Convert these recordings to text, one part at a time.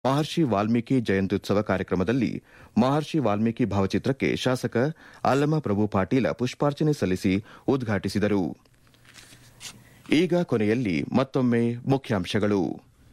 ಮಹರ್ಷಿ ವಾಲ್ಮೀಕಿ ಜಯಂತ್ಯುತ್ಸವ ಕಾರ್ಯಕ್ರಮದಲ್ಲಿ ಮಹರ್ಷಿ ವಾಲ್ಮೀಕಿ ಭಾವಚಿತ್ರಕ್ಕೆ ಶಾಸಕ ಅಲ್ಲಮಪ್ರಭು ಪಾಟೀಲ ಪುಷ್ಪಾರ್ಚನೆ ಸಲ್ಲಿಸಿ ಉದ್ಘಾಟಿಸಿದರು ಈಗ ಕೊನೆಯಲ್ಲಿ ಮತ್ತೊಮ್ಮೆ ಮುಖ್ಯಾಂಶಗಳು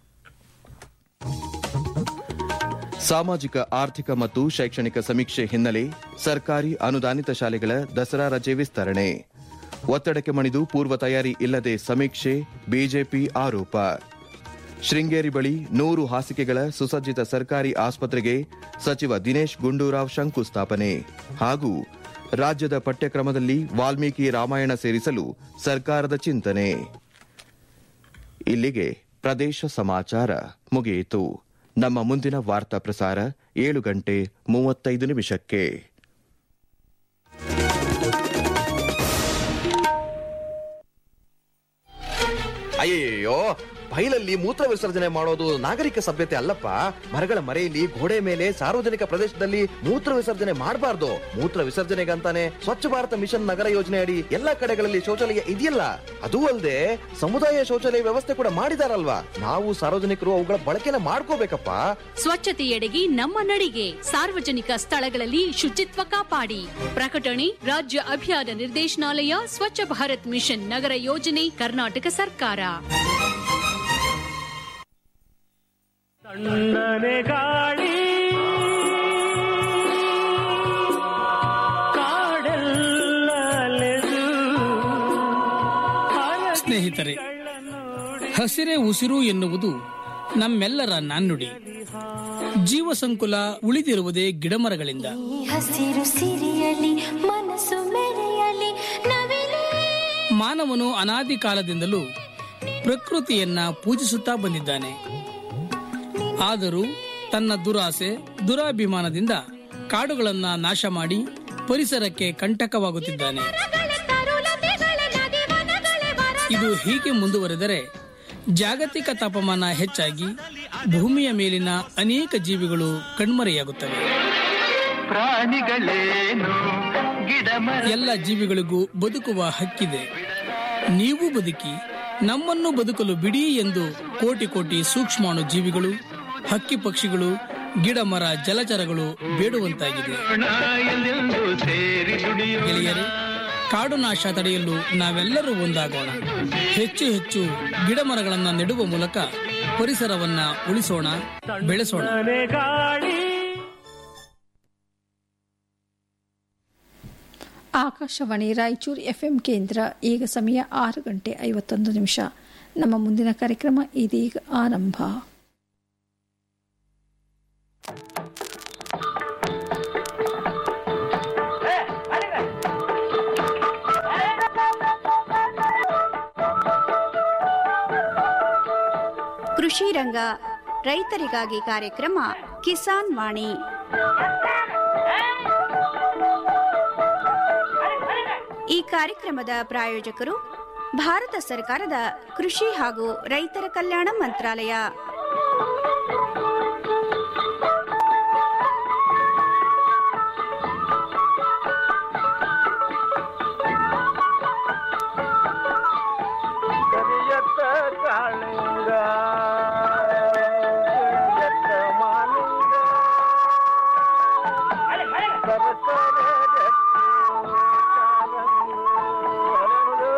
ಸಾಮಾಜಿಕ ಆರ್ಥಿಕ ಮತ್ತು ಶೈಕ್ಷಣಿಕ ಸಮೀಕ್ಷೆ ಹಿನ್ನೆಲೆ ಸರ್ಕಾರಿ ಅನುದಾನಿತ ಶಾಲೆಗಳ ದಸರಾ ರಜೆ ವಿಸ್ತರಣೆ ಒತ್ತಡಕ್ಕೆ ಮಣಿದು ಪೂರ್ವ ತಯಾರಿ ಇಲ್ಲದೆ ಸಮೀಕ್ಷೆ ಬಿಜೆಪಿ ಆರೋಪ ಶೃಂಗೇರಿ ಬಳಿ ನೂರು ಹಾಸಿಗೆಗಳ ಸುಸಜ್ಜಿತ ಸರ್ಕಾರಿ ಆಸ್ಪತ್ರೆಗೆ ಸಚಿವ ದಿನೇಶ್ ಗುಂಡೂರಾವ್ ಶಂಕುಸ್ಥಾಪನೆ ಹಾಗೂ ರಾಜ್ಯದ ಪಠ್ಯಕ್ರಮದಲ್ಲಿ ವಾಲ್ಮೀಕಿ ರಾಮಾಯಣ ಸೇರಿಸಲು ಸರ್ಕಾರದ ಚಿಂತನೆ ಇಲ್ಲಿಗೆ ಪ್ರದೇಶ ಸಮಾಚಾರ ಮುಗಿಯಿತು ನಮ್ಮ ಮುಂದಿನ ವಾರ್ತಾ ಪ್ರಸಾರ ಏಳು ಗಂಟೆ ಮೂವತ್ತೈದು ನಿಮಿಷಕ್ಕೆ ಅಯ್ಯಯ್ಯೋ ಬೈಲಲ್ಲಿ ಮೂತ್ರ ವಿಸರ್ಜನೆ ಮಾಡೋದು ನಾಗರಿಕ ಸಭ್ಯತೆ ಅಲ್ಲಪ್ಪ ಮರಗಳ ಮರೆಯಲ್ಲಿ ಗೋಡೆ ಮೇಲೆ ಸಾರ್ವಜನಿಕ ಪ್ರದೇಶದಲ್ಲಿ ಮೂತ್ರ ವಿಸರ್ಜನೆ ಮಾಡಬಾರ್ದು ಮೂತ್ರ ವಿಸರ್ಜನೆಗಂತಾನೆ ಸ್ವಚ್ಛ ಭಾರತ ಮಿಷನ್ ನಗರ ಯೋಜನೆ ಅಡಿ ಎಲ್ಲಾ ಕಡೆಗಳಲ್ಲಿ ಶೌಚಾಲಯ ಇದೆಯಲ್ಲ ಅದೂ ಅಲ್ಲದೆ ಸಮುದಾಯ ಶೌಚಾಲಯ ವ್ಯವಸ್ಥೆ ಕೂಡ ಮಾಡಿದಾರಲ್ವಾ ನಾವು ಸಾರ್ವಜನಿಕರು ಅವುಗಳ ಬಳಕೆನ ಮಾಡ್ಕೋಬೇಕಪ್ಪ ಸ್ವಚ್ಛತೆಯೆಡೆಗೆ ನಮ್ಮ ನಡಿಗೆ ಸಾರ್ವಜನಿಕ ಸ್ಥಳಗಳಲ್ಲಿ ಶುಚಿತ್ವ ಕಾಪಾಡಿ ಪ್ರಕಟಣೆ ರಾಜ್ಯ ಅಭಿಯಾನ ನಿರ್ದೇಶನಾಲಯ ಸ್ವಚ್ಛ ಭಾರತ್ ಮಿಷನ್ ನಗರ ಯೋಜನೆ ಕರ್ನಾಟಕ ಸರ್ಕಾರ ತಣ್ಣನೆ ಗಾಳಿ ಕಾಡೆಲ್ಲಲೆದು ಸ್ನೇಹಿತರೆ ಹಸಿರೇ ಉಸಿರು ಎನ್ನುವುದು ನಮ್ಮೆಲ್ಲರ ನಾಣ್ಣುಡಿ ಜೀವ ಸಂಕುಲ ಉಳಿದಿರುವುದೇ ಗಿಡಮರಗಳಿಂದ ಈ ಹಸಿರು ಸಿರಿಯಲಿ ಮನಸ್ಸು ಮೆರೆಯಲಿ ನವಿಲೇ ಮಾನವನು ಅನಾದಿ ಕಾಲದಿಂದಲೂ ಪ್ರಕೃತಿಯನ್ನ ಪೂಜಿಸುತ್ತಾ ಬಂದಿದ್ದಾನೆ ಆದರೂ ತನ್ನ ದುರಾಸೆ ದುರಾಭಿಮಾನದಿಂದ ಕಾಡುಗಳನ್ನ ನಾಶ ಮಾಡಿ ಪರಿಸರಕ್ಕೆ ಕಂಟಕವಾಗುತ್ತಿದ್ದಾನೆ ಇದು ಹೀಗೆ ಮುಂದುವರೆದರೆ ಜಾಗತಿಕ ತಾಪಮಾನ ಹೆಚ್ಚಾಗಿ ಭೂಮಿಯ ಮೇಲಿನ ಅನೇಕ ಜೀವಿಗಳು ಕಣ್ಮರೆಯಾಗುತ್ತವೆ ಪ್ರಾಣಿಗಳೇನು ಗಿಡ ಎಲ್ಲ ಜೀವಿಗಳಿಗೂ ಬದುಕುವ ಹಕ್ಕಿದೆ ನೀವು ಬದುಕಿ ನಮ್ಮನ್ನು ಬದುಕಲು ಬಿಡಿ ಎಂದು ಕೋಟಿ ಕೋಟಿ ಸೂಕ್ಷ್ಮಾಣು ಜೀವಿಗಳು ಹಕ್ಕಿ ಪಕ್ಷಿಗಳು ಗಿಡ ಮರ ಜಲಚರಗಳು ಬೇಡುವಂತಾಗಿದೆ ಎಲ್ಲೆಂದು ಸೇರಿ ದುಡಿಯೋ ಗೆಳೆಯರೆ ಕಾಡು ನಾಶ ತಡೆಯಲು ನಾವೆಲ್ಲರೂ ಒಂದಾಗೋಣ ಹೆಚ್ಚು ಹೆಚ್ಚು ಗಿಡ ಮರಗಳನ್ನು ನೆಡುವ ಮೂಲಕ ಪರಿಸರವನ್ನ ಉಳಿಸೋಣ ಬೆಳೆಸೋಣ ತಣ್ಣನೆ ಗಾಳಿ ಆಕಾಶವಾಣಿ ರಾಯಚೂರು ಎಫ್ಎಂ ಕೇಂದ್ರ ಈಗ ಸಮಯ ಆರು ಗಂಟೆ ಐವತ್ತೊಂದು ನಿಮಿಷ ನಮ್ಮ ಮುಂದಿನ ಕಾರ್ಯಕ್ರಮ ಇದೀಗ ಆರಂಭ ಕೃಷಿ ರಂಗ ರೈತರಿಗಾಗಿ ಕಾರ್ಯಕ್ರಮ ಕಿಸಾನ್ ವಾಣಿ ಈ ಕಾರ್ಯಕ್ರಮದ ಪ್ರಾಯೋಜಕರು ಭಾರತ ಸರ್ಕಾರದ ಕೃಷಿ ಹಾಗೂ ರೈತರ ಕಲ್ಯಾಣ ಮಂತ್ರಾಲಯ ಕರಿಯತ್ತ ಕಾಳಿಂಗ ಕರಿಯತ್ತ ಮಾಲಿಂಗ ಸರಸರ ಜಟ್ಟಿ ಕಾಲಂಗು ಹರಳು.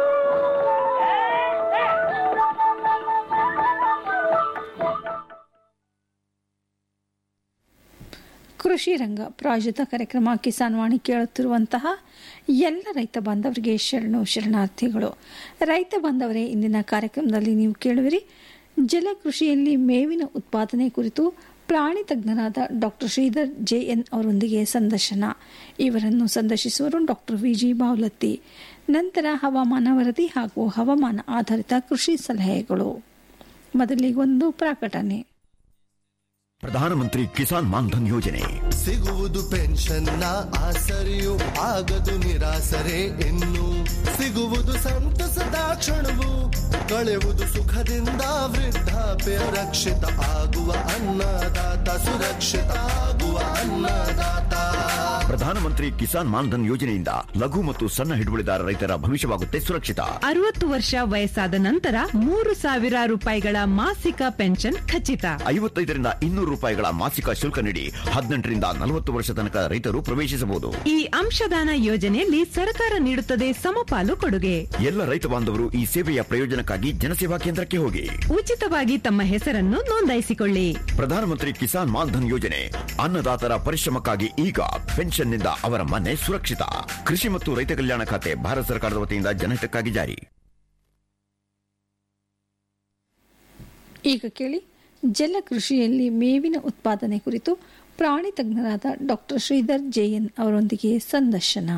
ಕೃಷಿ ರಂಗ ಪ್ರಾಯೋಜಿತ ಕಾರ್ಯಕ್ರಮ ಕಿಸಾನ್ ವಾಣಿ ಕೇಳುತ್ತಿರುವಂತಹ ಎಲ್ಲ ರೈತ ಬಾಂಧವರಿಗೆ ಶರಣು ಶರಣಾರ್ಥಿಗಳು ರೈತ ಬಾಂಧವರೇ ಇಂದಿನ ಕಾರ್ಯಕ್ರಮದಲ್ಲಿ ನೀವು ಕೇಳುವಿರಿ ಜಲಕೃಷಿಯಲ್ಲಿ ಮೇವಿನ ಉತ್ಪಾದನೆ ಕುರಿತು ಪ್ರಾಣಿ ತಜ್ಞರಾದ ಡಾಕ್ಟರ್ ಶ್ರೀಧರ್ ಜೆಎನ್ ಅವರೊಂದಿಗೆ ಸಂದರ್ಶನ ಇವರನ್ನು ಸಂದರ್ಶಿಸುವರು ಡಾಕ್ಟರ್ ವಿಜಿ ಬಾವ್ಲತ್ತಿ ನಂತರ ಹವಾಮಾನ ವರದಿ ಹಾಗೂ ಹವಾಮಾನ ಆಧಾರಿತ ಕೃಷಿ ಸಲಹೆಗಳು ಮೊದಲಿಗೊಂದು ಪ್ರಕಟಣೆ ಪ್ರಧಾನಮಂತ್ರಿ ಕಿಸಾನ್ ಮಾನ್ಧನ್ ಯೋಜನೆ ಸಿಗುವುದು ಪೆನ್ಷನ್ನ ಆಸರೆಯು ಆಗದು ನಿರಾಸರೆ ಇನ್ನು ಸಿಗುವುದು ಸಂತಸದ ಕ್ಷಣವು ಕಳೆಯುವುದು ಸುಖದಿಂದ ವೃದ್ಧಾಪ್ಯ ರಕ್ಷಿತ ಆಗುವ ಅನ್ನದಾತ ಸುರಕ್ಷಿತ ಆಗುವ ಅನ್ನದಾತ ಪ್ರಧಾನಮಂತ್ರಿ ಕಿಸಾನ್ ಮಾನ್ಧನ್ ಯೋಜನೆಯಿಂದ ಲಘು ಮತ್ತು ಸಣ್ಣ ಹಿಡುವಳಿದಾರ ರೈತರ ಭವಿಷ್ಯವಾಗುತ್ತೆ ಸುರಕ್ಷಿತ ಅರವತ್ತು ವರ್ಷ ವಯಸ್ಸಾದ ನಂತರ ಮೂರು ಸಾವಿರ ರೂಪಾಯಿಗಳ ಮಾಸಿಕ ಪೆನ್ಷನ್ ಖಚಿತ ಐವತ್ತೈದರಿಂದ ಇನ್ನೂರು ರೂಪಾಯಿಗಳ ಮಾಸಿಕ ಶುಲ್ಕ ನೀಡಿ ಹದಿನೆಂಟರಿಂದ ನಲವತ್ತು ವರ್ಷ ತನಕ ರೈತರು ಪ್ರವೇಶಿಸಬಹುದು ಈ ಅಂಶದಾನ ಯೋಜನೆಯಲ್ಲಿ ಸರ್ಕಾರ ನೀಡುತ್ತದೆ ಸಮಪಾಲು ಕೊಡುಗೆ ಎಲ್ಲ ರೈತ ಬಾಂಧವರು ಈ ಸೇವೆಯ ಪ್ರಯೋಜನಕ್ಕಾಗಿ ಜನಸೇವಾ ಕೇಂದ್ರಕ್ಕೆ ಹೋಗಿ ಉಚಿತವಾಗಿ ತಮ್ಮ ಹೆಸರನ್ನು ನೋಂದಾಯಿಸಿಕೊಳ್ಳಿ ಪ್ರಧಾನಮಂತ್ರಿ ಕಿಸಾನ್ ಮಾನ್ಧನ್ ಯೋಜನೆ ಅನ್ನದಾತರ ಪರಿಶ್ರಮಕ್ಕಾಗಿ ಈಗ ಪೆನ್ಷನ್ನಿಂದ ಅವರ ಮನೆ ಸುರಕ್ಷಿತ ಕೃಷಿ ಮತ್ತು ರೈತ ಕಲ್ಯಾಣ ಖಾತೆ ಭಾರತ ಸರ್ಕಾರದ ವತಿಯಿಂದ ಜನಹಿತಕ್ಕಾಗಿ ಜಾರಿ ಈಗ ಕೇಳಿ ಜಲಕೃಷಿಯಲ್ಲಿ ಮೇವಿನ ಉತ್ಪಾದನೆ ಕುರಿತು ಪ್ರಾಣಿ ತಜ್ಞರಾದ ಡಾಕ್ಟರ್ ಶ್ರೀಧರ್ ಜೆಎನ್ ಅವರೊಂದಿಗೆ ಸಂದರ್ಶನ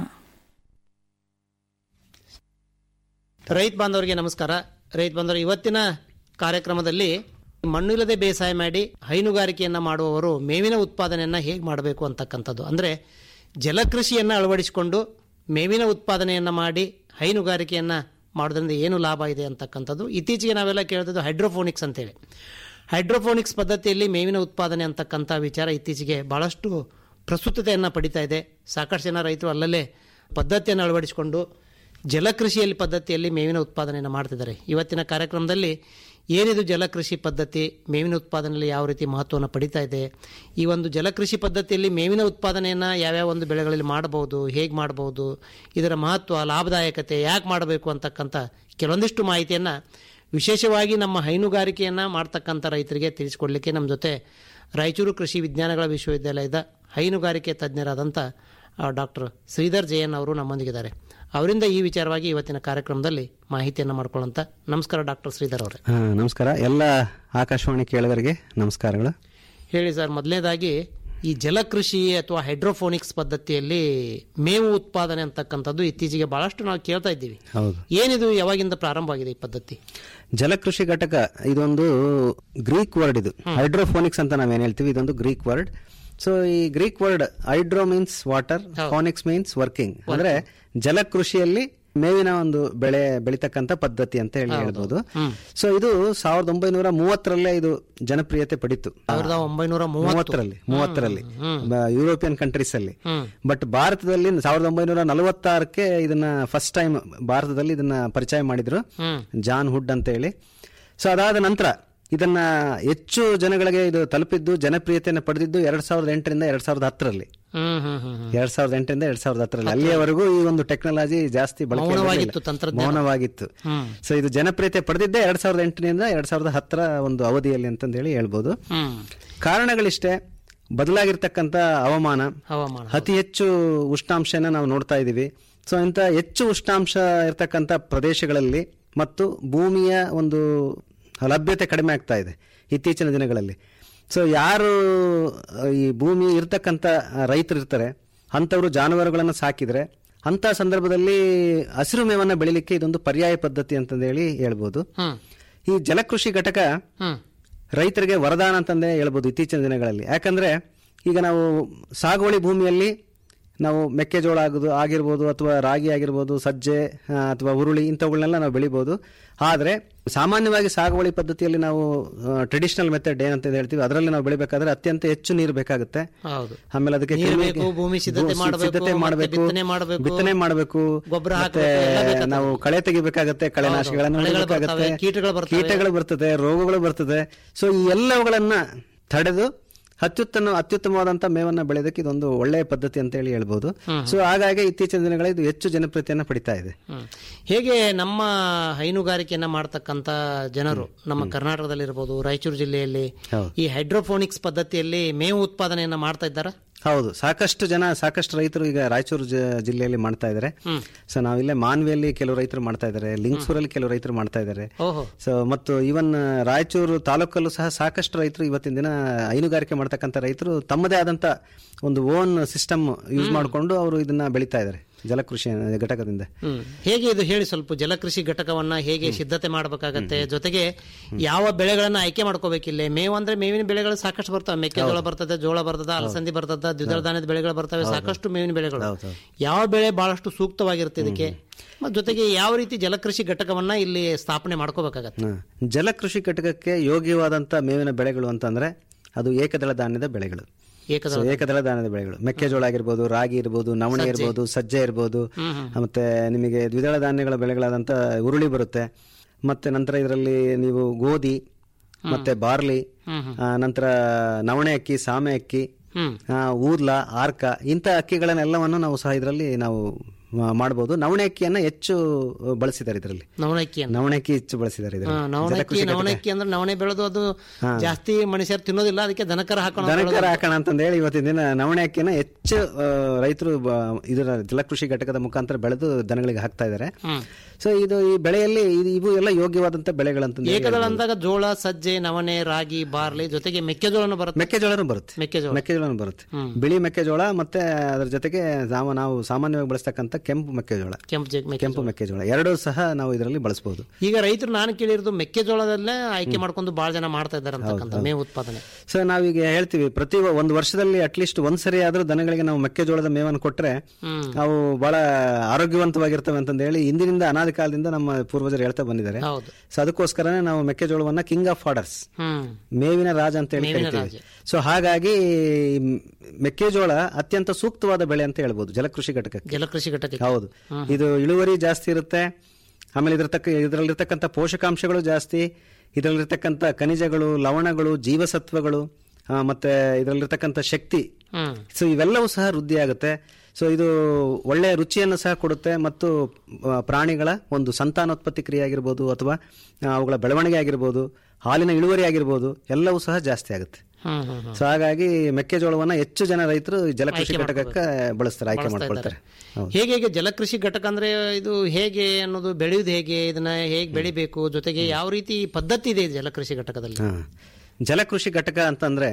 ರೈತ ಬಾಂಧವರಿಗೆ ನಮಸ್ಕಾರ ರೈತ ಬಾಂಧವರು ಇವತ್ತಿನ ಕಾರ್ಯಕ್ರಮದಲ್ಲಿ ಮಣ್ಣಿಲ್ಲದೆ ಬೇಸಾಯ ಮಾಡಿ ಹೈನುಗಾರಿಕೆಯನ್ನು ಮಾಡುವವರು ಮೇವಿನ ಉತ್ಪಾದನೆಯನ್ನು ಹೇಗೆ ಮಾಡಬೇಕು ಅಂತಕ್ಕಂಥದ್ದು ಅಂದರೆ ಜಲಕೃಷಿಯನ್ನು ಅಳವಡಿಸಿಕೊಂಡು ಮೇವಿನ ಉತ್ಪಾದನೆಯನ್ನು ಮಾಡಿ ಹೈನುಗಾರಿಕೆಯನ್ನು ಮಾಡೋದ್ರಿಂದ ಏನು ಲಾಭ ಇದೆ ಅಂತಕ್ಕಂಥದ್ದು ಇತ್ತೀಚೆಗೆ ನಾವೆಲ್ಲ ಕೇಳ್ತಿದ್ದು ಹೈಡ್ರೋಫೋನಿಕ್ಸ್ ಅಂತೇಳಿ ಹೈಡ್ರೋಫೋನಿಕ್ಸ್ ಪದ್ಧತಿಯಲ್ಲಿ ಮೇವಿನ ಉತ್ಪಾದನೆ ಅಂತಕ್ಕಂಥ ವಿಚಾರ ಇತ್ತೀಚೆಗೆ ಭಾಳಷ್ಟು ಪ್ರಸ್ತುತತೆಯನ್ನು ಪಡಿತಾ ಇದೆ ಸಾಕಷ್ಟು ಜನ ರೈತರು ಅಲ್ಲಲ್ಲೇ ಪದ್ಧತಿಯನ್ನು ಅಳವಡಿಸಿಕೊಂಡು ಜಲಕೃಷಿಯಲ್ಲಿ ಪದ್ಧತಿಯಲ್ಲಿ ಮೇವಿನ ಉತ್ಪಾದನೆಯನ್ನು ಮಾಡ್ತಿದ್ದಾರೆ ಇವತ್ತಿನ ಕಾರ್ಯಕ್ರಮದಲ್ಲಿ ಏನಿದು ಜಲಕೃಷಿ ಪದ್ಧತಿ ಮೇವಿನ ಉತ್ಪಾದನೆಯಲ್ಲಿ ಯಾವ ರೀತಿ ಮಹತ್ವವನ್ನು ಪಡಿತಾ ಇದೆ ಈ ಒಂದು ಜಲಕೃಷಿ ಪದ್ಧತಿಯಲ್ಲಿ ಮೇವಿನ ಉತ್ಪಾದನೆಯನ್ನು ಯಾವ್ಯಾವ ಒಂದು ಬೆಳೆಗಳಲ್ಲಿ ಮಾಡಬಹುದು ಹೇಗೆ ಮಾಡಬಹುದು ಇದರ ಮಹತ್ವ ಲಾಭದಾಯಕತೆ ಯಾಕೆ ಮಾಡಬೇಕು ಅಂತಕ್ಕಂಥ ಕೆಲವೊಂದಿಷ್ಟು ಮಾಹಿತಿಯನ್ನು ವಿಶೇಷವಾಗಿ ನಮ್ಮ ಹೈನುಗಾರಿಕೆಯನ್ನು ಮಾಡ್ತಕ್ಕಂಥ ರೈತರಿಗೆ ತಿಳಿಸಿಕೊಡ್ಲಿಕ್ಕೆ ನಮ್ಮ ಜೊತೆ ರಾಯಚೂರು ಕೃಷಿ ವಿಜ್ಞಾನಗಳ ವಿಶ್ವವಿದ್ಯಾಲಯದ ಹೈನುಗಾರಿಕೆ ತಜ್ಞರಾದಂಥ ಡಾಕ್ಟರ್ ಶ್ರೀಧರ್ ಜಯನ್ ಅವರು ನಮ್ಮೊಂದಿಗಿದ್ದಾರೆ ಅವರಿಂದ ಈ ವಿಚಾರವಾಗಿ ಇವತ್ತಿನ ಕಾರ್ಯಕ್ರಮದಲ್ಲಿ ಮಾಹಿತಿಯನ್ನು ಮಾಡ್ಕೊಳ್ಳೋಂಥ ನಮಸ್ಕಾರ ಡಾಕ್ಟರ್ ಶ್ರೀಧರ್ ಅವರೇ ಹಾ, ನಮಸ್ಕಾರ ಎಲ್ಲ ಆಕಾಶವಾಣಿ ಕೇಳುಗರಿಗೆ ನಮಸ್ಕಾರಗಳು ಹೇಳಿ ಸರ್ ಮೊದಲನೇದಾಗಿ ಈ ಜಲಕೃಷಿ ಅಥವಾ ಹೈಡ್ರೋಫೋನಿಕ್ಸ್ ಪದ್ಧತಿಯಲ್ಲಿ ಮೇವು ಉತ್ಪಾದನೆ ಅಂತಕ್ಕಂಥದ್ದು ಇತ್ತೀಚೆಗೆ ಬಹಳಷ್ಟು ನಾವು ಕೇಳ್ತಾ ಇದ್ದೀವಿ ಹೌದು ಏನಿದು ಯಾವಾಗಿಂದ ಪ್ರಾರಂಭವಾಗಿದೆ ಈ ಪದ್ಧತಿ ಜಲಕೃಷಿ ಘಟಕ ಇದೊಂದು ಗ್ರೀಕ್ ವರ್ಡ್ ಇದು ಹೈಡ್ರೋಫೋನಿಕ್ಸ್ ಅಂತ ನಾವೇನ್ ಹೇಳ್ತೀವಿ ಇದೊಂದು ಗ್ರೀಕ್ ವರ್ಡ್ ಸೊ ಈ Greek word hydro means water ponics means working ಅಂದ್ರೆ ಜಲಕೃಷಿಯಲ್ಲಿ ಮೇವಿನ ಒಂದು ಬೆಳೆ ಬೆಳಿತಕ್ಕಂತ ಪದ್ಧತಿ ಅಂತ ಹೇಳಿ ಹೇಳ್ಬೋದು ಸೊ ಇದು ಸಾವಿರದ ಒಂಬೈನೂರ ಮೂವತ್ತರಲ್ಲೇ ಇದು ಜನಪ್ರಿಯತೆ ಪಡಿತು ಸಾವಿರದ ಒಂಬೈನೂರ ಮೂವತ್ತು ಮೂವತ್ತರಲ್ಲಿ ಮೂವತ್ತರಲ್ಲಿ ಬ- ಯುರೋಪಿಯನ್ ಕಂಟ್ರೀಸ್ ಅಲ್ಲಿ ಹ್ಮ್. ಬಟ್ ಭಾರತದಲ್ಲಿ ಸಾವಿರದ ಒಂಬೈನೂರ ನಲವತ್ತಾರಕ್ಕೆ ಇದನ್ನ ಫಸ್ಟ್ ಟೈಮ್ ಭಾರತದಲ್ಲಿ ಇದನ್ನ ಪರಿಚಯ ಮಾಡಿದ್ರು ಹ್ಮ್. ಜಾನ್ ಹುಡ್ ಅಂತ ಹೇಳಿ ಸೊ ಅದಾದ ನಂತರ ಇದನ್ನ ಹೆಚ್ಚು ಜನಗಳಿಗೆ ಇದು ತಲುಪಿದ್ದು ಜನಪ್ರಿಯತೆಯನ್ನು ಪಡೆದಿದ್ದು ಎರಡ್ ಸಾವಿರದ ಎಂಟರಿಂದ ಎರಡ್ ಸಾವಿರದ ಹತ್ತರಲ್ಲಿ ಹ್ಮ್ ಹ್ಮ್ ಹ್ಮ್ ಹ್ಮ್. ಎರಡ್ ಸಾವಿರದ ಎಂಟರಿಂದ ಎರಡ್ ಸಾವಿರದ ಹತ್ತರಲ್ಲಿ ಅಲ್ಲಿಯವರೆಗೂ ಈ ಒಂದು ಟೆಕ್ನಾಲಜಿ ಜಾಸ್ತಿ ಬಳಕೆ ಮೌನವಾಗಿತ್ತು ಇರಲಿಲ್ಲ. ತಂತ್ರಜ್ಞಾನ. ಮೌನವಾಗಿತ್ತು ಹ್ಮ್. ಸೊ ಇದು ಜನಪ್ರಿಯತೆ ಪಡೆದಿದ್ದೇ ಎರಡ್ ಸಾವಿರದ ಎಂಟರಿಂದ ಎರಡ್ ಸಾವಿರದ ಹತ್ತರ ಒಂದು ಅವಧಿಯಲ್ಲಿ ಅಂತಂದು ಹೇಳಿ ಹೇಳ್ಬೋದು ಹ್ಮ್. ಕಾರಣಗಳಿಷ್ಟೇ ಬದಲಾಗಿರ್ತಕ್ಕಂಥ ಹವಾಮಾನ ಹವಾಮಾನ ಅತಿ ಹೆಚ್ಚು ಉಷ್ಣಾಂಶನ ನಾವು ನೋಡ್ತಾ ಇದ್ದೀವಿ ಸೊ ಇಂಥ ಹೆಚ್ಚು ಉಷ್ಣಾಂಶ ಇರ್ತಕ್ಕಂಥ ಪ್ರದೇಶಗಳಲ್ಲಿ ಮತ್ತು ಭೂಮಿಯ ಒಂದು ಲಭ್ಯತೆ ಕಡಿಮೆ ಆಗ್ತಾ ಇದೆ ಇತ್ತೀಚಿನ ದಿನಗಳಲ್ಲಿ ಸೊ ಯಾರು ಆ, ಈ ಭೂಮಿ ಇರ್ತಕ್ಕಂಥ ರೈತರು ಇರ್ತಾರೆ ಅಂಥವರು ಜಾನುವಾರುಗಳನ್ನು ಸಾಕಿದ್ರೆ ಅಂಥ ಸಂದರ್ಭದಲ್ಲಿ ಹಸಿರು ಮೇವನ್ನು ಬೆಳಿಲಿಕ್ಕೆ ಇದೊಂದು ಪರ್ಯಾಯ ಪದ್ಧತಿ ಅಂತಂದೇಳಿ ಹೇಳ್ಬೋದು ಹ್ಮ್. ಈ ಜಲಕೃಷಿ ಘಟಕ ಹ್ಮ್. ರೈತರಿಗೆ ವರದಾನ ಅಂತಂದೇ ಹೇಳ್ಬೋದು ಇತ್ತೀಚಿನ ದಿನಗಳಲ್ಲಿ ಯಾಕಂದ್ರೆ ಈಗ ನಾವು ಸಾಗುವಳಿ ಭೂಮಿಯಲ್ಲಿ ನಾವು ಮೆಕ್ಕೆಜೋಳ ಆಗುದು ಆಗಿರ್ಬೋದು ಅಥವಾ ರಾಗಿ ಆಗಿರ್ಬೋದು ಸಜ್ಜೆ ಆ, ಅಥವಾ ಹುರುಳಿ ಇಂಥವುಗಳನ್ನೆಲ್ಲ ನಾವು ಬೆಳಿಬೋದು ಆದರೆ ಸಾಮಾನ್ಯವಾಗಿ ಸಾಗುವಳಿ ಪದ್ಧತಿಯಲ್ಲಿ ನಾವು ಟ್ರೆಡಿಷನಲ್ ಮೆಥಡ್ ಏನಂತ ಹೇಳ್ತೀವಿ ಅದರಲ್ಲಿ ನಾವು ಬೆಳಿಬೇಕಾದ್ರೆ ಅತ್ಯಂತ ಹೆಚ್ಚು ನೀರು ಬೇಕಾಗುತ್ತೆ ಹೌದು ಆಮೇಲೆ ಅದಕ್ಕೆ ನೀರು ಕ್ರಿಮಿ- ಬೇಕು, ಭೂಮಿ ಸಿದ್ಧತೆ ಭೂ- ಮಾಡ್ಬೇಕು, ಸಿದ್ಧತೆ ಮತ್ತೆ ಮಾಡಬೇಕು ಬಿತ್ತನೆ ಮಾಡ್ಬೇಕು, ಬಿತ್ತನೆ ಮಾಡಬೇಕು ಗೊಬ್ಬರ ಮತ್ತೆ ಹಾಕ್ಬೇಕು, ಎಲ್ಲ ಬೇಕಾಗ್ತದೆ. ನಾವು ಕಳೆ ತೆಗಿಬೇಕಾಗತ್ತೆ ಕಳೆನಾಶಕಗಳನ್ನು ಕಳೆಗಳು ಹೊಡಿಬೇಕಾಗತ್ತೆ ಬರ್ತವೆ, ಕೀಟಗಳು ಬರ್ತವೆ. ಕೀಟಗಳು ಬರ್ತದೆ ರೋಗಗಳು ಬರ್ತದೆ ಸೊ ಈ ಎಲ್ಲವುಗಳನ್ನ ತಡೆದು ಅತ್ಯುತ್ತಮ ಅತ್ಯುತ್ತಮವಾದಂತ ಮೇವನ್ನ ಬೆಳೆಯೋದಕ್ಕೆ ಇದೊಂದು ಒಳ್ಳೆಯ ಪದ್ಧತಿ ಅಂತ ಹೇಳಿ ಹೇಳ್ಬೋದು ಸೊ ಹಾಗಾಗಿ ಇತ್ತೀಚಿನ ದಿನಗಳಲ್ಲಿ ಇದು ಹೆಚ್ಚು ಜನಪ್ರಿಯತೆಯನ್ನು ಪಡಿತಾ ಇದೆ ಹ್ಮ್. ಹೇಗೆ ನಮ್ಮ ಹೈನುಗಾರಿಕೆಯನ್ನ ಮಾಡ್ತಕ್ಕಂತ ಜನರು ನಮ್ಮ ಕರ್ನಾಟಕದಲ್ಲಿರ್ಬೋದು ರಾಯಚೂರು ಜಿಲ್ಲೆಯಲ್ಲಿ ಹೌದು. ಈ ಹೈಡ್ರೋಫೋನಿಕ್ಸ್ ಪದ್ಧತಿಯಲ್ಲಿ ಮೇವು ಉತ್ಪಾದನೆಯನ್ನ ಮಾಡ್ತಾ ಇದ್ದಾರಾ ಹೌದು ಸಾಕಷ್ಟು ಜನ ಸಾಕಷ್ಟು ರೈತರು ಈಗ ರಾಯಚೂರು ಜ- ಜಿಲ್ಲೆಯಲ್ಲಿ ಮಾಡ್ತಾ ಇದ್ದಾರೆ ಸೊ ನಾವಿಲ್ಲೇ ಮಾನ್ವಿಯಲ್ಲಿ ಕೆಲವು ರೈತರು ಮಾಡ್ತಾ ಇದ್ದಾರೆ ಲಿಂಗ್ಸೂರಲ್ಲಿ ಕೆಲವು ರೈತರು ಮಾಡ್ತಾ ಇದ್ದಾರೆ ಓಹೋ ಸೊ ಮತ್ತು ಇವನ್ ರಾಯಚೂರು ತಾಲೂಕಲ್ಲೂ ಸಹ ಸಾಕಷ್ಟು ರೈತರು ಇವತ್ತಿನ ದಿನ ಹೈನುಗಾರಿಕೆ ಮಾಡ್ತಕ್ಕಂಥ ರೈತರು ತಮ್ಮದೇ ಆದಂತ ಒಂದು ಓನ್ ಸಿಸ್ಟಮ್ ಯೂಸ್ ಮಾಡಿಕೊಂಡು ಅವರು ಇದನ್ನ ಬೆಳೀತಾ ಇದ್ದಾರೆ ಜಲಕೃಷಿ ಘಟಕದಿಂದ ಹ್ಮ್ ಹೇಗೆ ಇದು ಹೇಳಿ ಸ್ವಲ್ಪ ಜಲಕೃಷಿ ಘಟಕವನ್ನ ಹೇಗೆ ಸಿದ್ಧತೆ ಮಾಡಬೇಕಾಗತ್ತೆ ಜೊತೆಗೆ ಯಾವ ಬೆಳೆಗಳನ್ನ ಆಯ್ಕೆ ಮಾಡ್ಕೋಬೇಕಿಲ್ಲ ಮೇವು ಅಂದ್ರೆ ಮೇವಿನ ಬೆಳೆಗಳು ಸಾಕಷ್ಟು ಬರ್ತವೆ ಮೆಕ್ಕೆಜೋಳ ಬರ್ತದೆ ಜೋಳ ಬರ್ತದೆ ಅಲಸಂದಿ ಬರ್ತದೆ ದ್ವಿದಳ ಧಾನ್ಯದ ಬೆಳೆಗಳು ಬರ್ತವೆ ಸಾಕಷ್ಟು ಮೇವಿನ ಬೆಳೆಗಳು ಯಾವ ಬೆಳೆ ಬಹಳಷ್ಟು ಸೂಕ್ತವಾಗಿರುತ್ತೆ ಇದಕ್ಕೆ ಮತ್ತು ಜೊತೆಗೆ ಯಾವ ರೀತಿ ಜಲಕೃಷಿ ಘಟಕವನ್ನ ಇಲ್ಲಿ ಸ್ಥಾಪನೆ ಮಾಡ್ಕೋಬೇಕಾಗತ್ತೆ ಹ. ಜಲಕೃಷಿ ಘಟಕಕ್ಕೆ ಯೋಗ್ಯವಾದಂತ ಮೇವಿನ ಬೆಳೆಗಳು ಅಂತಂದ್ರೆ ಅದು ಏಕದಳ ಧಾನ್ಯದ ಬೆಳೆಗಳು ಏಕದಳ So, ಏಕದಳ ಧಾನ್ಯದ ಬೆಳೆಗಳು ಮೆಕ್ಕೆಜೋಳ ಆಗಿರ್ಬೋದು ರಾಗಿ ಇರ್ಬೋದು ನವಣೆ ಸಜ್ಜೆ. ಇರ್ಬೋದು ಸಜ್ಜೆ ಇರ್ಬೋದು ಹ್ಮ್, ಹ್ಮ್. ಮತ್ತೆ ನಿಮಗೆ ದ್ವಿದಳ ಧಾನ್ಯಗಳ ಬೆಳೆಗಳಾದಂತ ಉರುಳಿ ಬರುತ್ತೆ ಮತ್ತೆ ನಂತರ ಇದರಲ್ಲಿ ನೀವು ಗೋಧಿ ಮತ್ತೆ ಬಾರ್ಲಿ ಹ್ಮ್, ಹ್ಮ್. ಆ, ನಂತರ ನವಣೆ ಅಕ್ಕಿ ಸಾಮೆ ಅಕ್ಕಿ ಹ್ಮ್. ಆ, ಊರ್ಲ ಆರ್ಕ ಇಂಥ ಅಕ್ಕಿಗಳನ್ನೆಲ್ಲವನ್ನು ನಾವು ಸಹ ಇದರಲ್ಲಿ ನಾವು ಮಾ- ಮಾಡ್ಬೋದು ನವಣೆ ಅಕ್ಕಿಯನ್ನ ಹೆಚ್ಚು ಬಳಸಿದ್ದಾರೆ ಇದರಲ್ಲಿ ನವಣಕ್ಕಿ ನವಣೆ ಅಕ್ಕಿ ಹೆಚ್ಚು ಬಳಸಿದ್ದಾರೆ ಹಾ, ಇದರಲ್ಲಿ ನವಣಕ್ಕಿ ಜಲಕೃಷಿ ಘಟಕ. ನವಣಕ್ಕಿ ಅಂದ್ರೆ ನವಣೆ ಬೆಳೆದು ಅದು ಹಾ. ಜಾಸ್ತಿ ಮನುಷ್ಯರು ತಿನ್ನೋದಿಲ್ಲ ಅದಕ್ಕೆ ದನಕರ ಹಾಕೋಣ ಅಂತ ದನಕರ ಹೇಳೋದು. ಹಾಕೋಣ ಅಂತಂದು ಹೇಳಿ ಇವತ್ತಿನ ದಿನ ನವಣೆ ಅಕ್ಕಿನ ಹೆಚ್ಚು ಆ, ರೈತರು ಬ- ಇದರ ಜಲಕೃಷಿ ಘಟಕದ ಮುಖಾಂತರ ಬೆಳೆದು ದನಗಳಿಗೆ ಹಾಕ್ತಾ ಇದ್ದಾರೆ ಹ್ಮ್. ಸೊ ಇದು ಈ ಬೆಳೆಯಲ್ಲಿ ಇದು- ಇವು ಎಲ್ಲ ಯೋಗ್ಯವಾದಂತ ಬೆಳೆಗಳಂತ ಏಕದಳ ಅಂದಾಗ ಜೋಳ ಸಜ್ಜೆ ನವಣೆ ರಾಗಿ ಬಾರ್ಲಿ ಜೊತೆಗೆ ಮೆಕ್ಕೆಜೋಳನು ಬರುತ್ತೆ ಮೆಕ್ಕೆಜೋಳನೂ ಬರುತ್ತೆ ಮೆಕ್ಕೆಜೋಳ ಮೆಕ್ಕೆಜೋಳನೂ ಬರುತ್ತೆ ಹ್ಮ್. ಬಿಳಿ ಮೆಕ್ಕೆಜೋಳ ಮತ್ತೆ ಅದರ ಜೊತೆಗೆ ಸಾಮ- ನಾವು ಸಾಮಾನ್ಯವಾಗಿ ಬಳಸ್ತಕ್ಕಂಥ ಕೆಂಪು ಮೆಕ್ಕೆಜೋಳ ಕೆಂಪು ಜೆ- ಮೆಕ್ಕೆಜೋಳ. ಕೆಂಪು ಮೆಕ್ಕೆಜೋಳ ಎರಡೂ ಸಹ ನಾವು ಇದರಲ್ಲಿ ಬಳಸಬಹುದು ಈಗ ರೈತರು ನಾನು ಕೇಳಿರೋದು ಮೆಕ್ಕೆಜೋಳದಲ್ಲೇ ಆಯ್ಕೆ ಮಾಡ್ಕೊಂಡು ಬಹಳ ಜನ ಮಾಡ್ತಾ ಇದ್ದಾರೆ ಅಂತಕ್ಕಂಥ ಮೇವು ಉತ್ಪಾದನೆ ಸೊ ನಾವೀಗ ಹೇಳ್ತೀವಿ ಪ್ರತಿ ಒಂದು ವರ್ಷದಲ್ಲಿ ಅಟ್ಲೀಸ್ಟ್ ಒಂದ್ಸರಿ ಆದ್ರೂ ದನಗಳಿಗೆ ನಾವು ಮೆಕ್ಕೆಜೋಳದ ಮೇವನ್ನು ಕೊಟ್ರೆ ಹ್ಮ್. ಅವು ಬಹಳ ಆರೋಗ್ಯವಂತವಾಗಿರ್ತವೆ ಅಂತಂದು ಹೇಳಿ ಇಂದಿನಿಂದ ಅನಾದಿ ಕಾಲದಿಂದ ನಮ್ಮ ಪೂರ್ವಜರು ಹೇಳ್ತಾ ಬಂದಿದ್ದಾರೆ ಹೌದು ಸೊ ಅದಕ್ಕೋಸ್ಕರನೇ ನಾವು ಮೆಕ್ಕೆಜೋಳವನ್ನ ಕಿಂಗ್ ಆಫ್ ಆರ್ಡರ್ಸ್ ಹ್ಮ್ ಮೇವಿನ ರಾಜ ಅಂತ ಹೇಳಿ ಮೇವಿನ ಕರಿತೀವಿ ಸೊ ಹಾಗಾಗಿ ಮ್, ಮೆಕ್ಕೆಜೋಳ ಅತ್ಯಂತ ಸೂಕ್ತವಾದ ಬೆಳೆ ಅಂತ ಹೇಳ್ಬೋದು ಜಲಕೃಷಿ ಘಟಕಕ್ಕೆ ಜಲಕೃಷಿ ಘಟಕ ಹೌದು ಇದು ಇಳುವರಿ ಜಾಸ್ತಿ ಇರುತ್ತೆ ಆಮೇಲೆ ಇದ್ರ ತಕ್ಕ ಇದರಲ್ಲಿರ್ತಕ್ಕಂಥ ಪೋಷಕಾಂಶಗಳು ಜಾಸ್ತಿ ಇದರಲ್ಲಿರ್ತಕ್ಕಂಥ ಖನಿಜಗಳು ಲವಣಗಳು ಜೀವಸತ್ವಗಳು ಆ, ಮತ್ತೆ ಇದರಲ್ಲಿರ್ತಕ್ಕಂಥ ಶಕ್ತಿ ಹ್ಮ್ ಸೊ ಇವೆಲ್ಲವೂ ಸಹ ವೃದ್ಧಿ ಆಗುತ್ತೆ ಸೊ ಇದು ಒಳ್ಳೆಯ ರುಚಿಯನ್ನು ಸಹ ಕೊಡುತ್ತೆ ಮತ್ತು ಆ, ಪ್ರಾಣಿಗಳ ಒಂದು ಸಂತಾನೋತ್ಪತ್ತಿ ಕ್ರಿಯೆ ಆಗಿರ್ಬೋದು ಅಥವಾ ಆ, ಅವುಗಳ ಬೆಳವಣಿಗೆ ಆಗಿರ್ಬೋದು ಹಾಲಿನ ಇಳುವರಿ ಆಗಿರ್ಬೋದು ಎಲ್ಲವೂ ಸಹ ಜಾಸ್ತಿ ಆಗುತ್ತೆ ಹ್ಮ್ ಹ್ಮ್ ಹ್ಮ್ ಸೊ ಹಾಗಾಗಿ ಮೆಕ್ಕೆಜೋಳವನ್ನ ಹೆಚ್ಚು ಜನ ರೈತರು ಈ ಜಲಕೃಷಿ ಆಯ್ಕೆ ಘಟಕಕ್ಕೆ ಬಳಸ್ತಾರೆ ಆಯ್ಕೆ ಬಳಸ್ತಾ ಮಾಡ್ಕೊಳ್ತಾರೆ ಹೌದು. ಹೇಗೆ ಹೇಗೆ ಜಲಕೃಷಿ ಘಟಕ ಅಂದ್ರೆ ಇದು ಹೇಗೆ ಅನ್ನೋದು ಬೆಳೆಯುವುದು ಹೇಗೆ ಇದನ್ನ ಹೇಗೆ ಬೆಳಿಬೇಕು ಜೊತೆಗೆ ಯಾವ ರೀತಿ ಪದ್ಧತಿ ಇದೆ ಈ ಜಲಕೃಷಿ ಘಟಕದಲ್ಲಿ ಹಾ. ಜಲಕೃಷಿ ಘಟಕ ಅಂತಂದ್ರೆ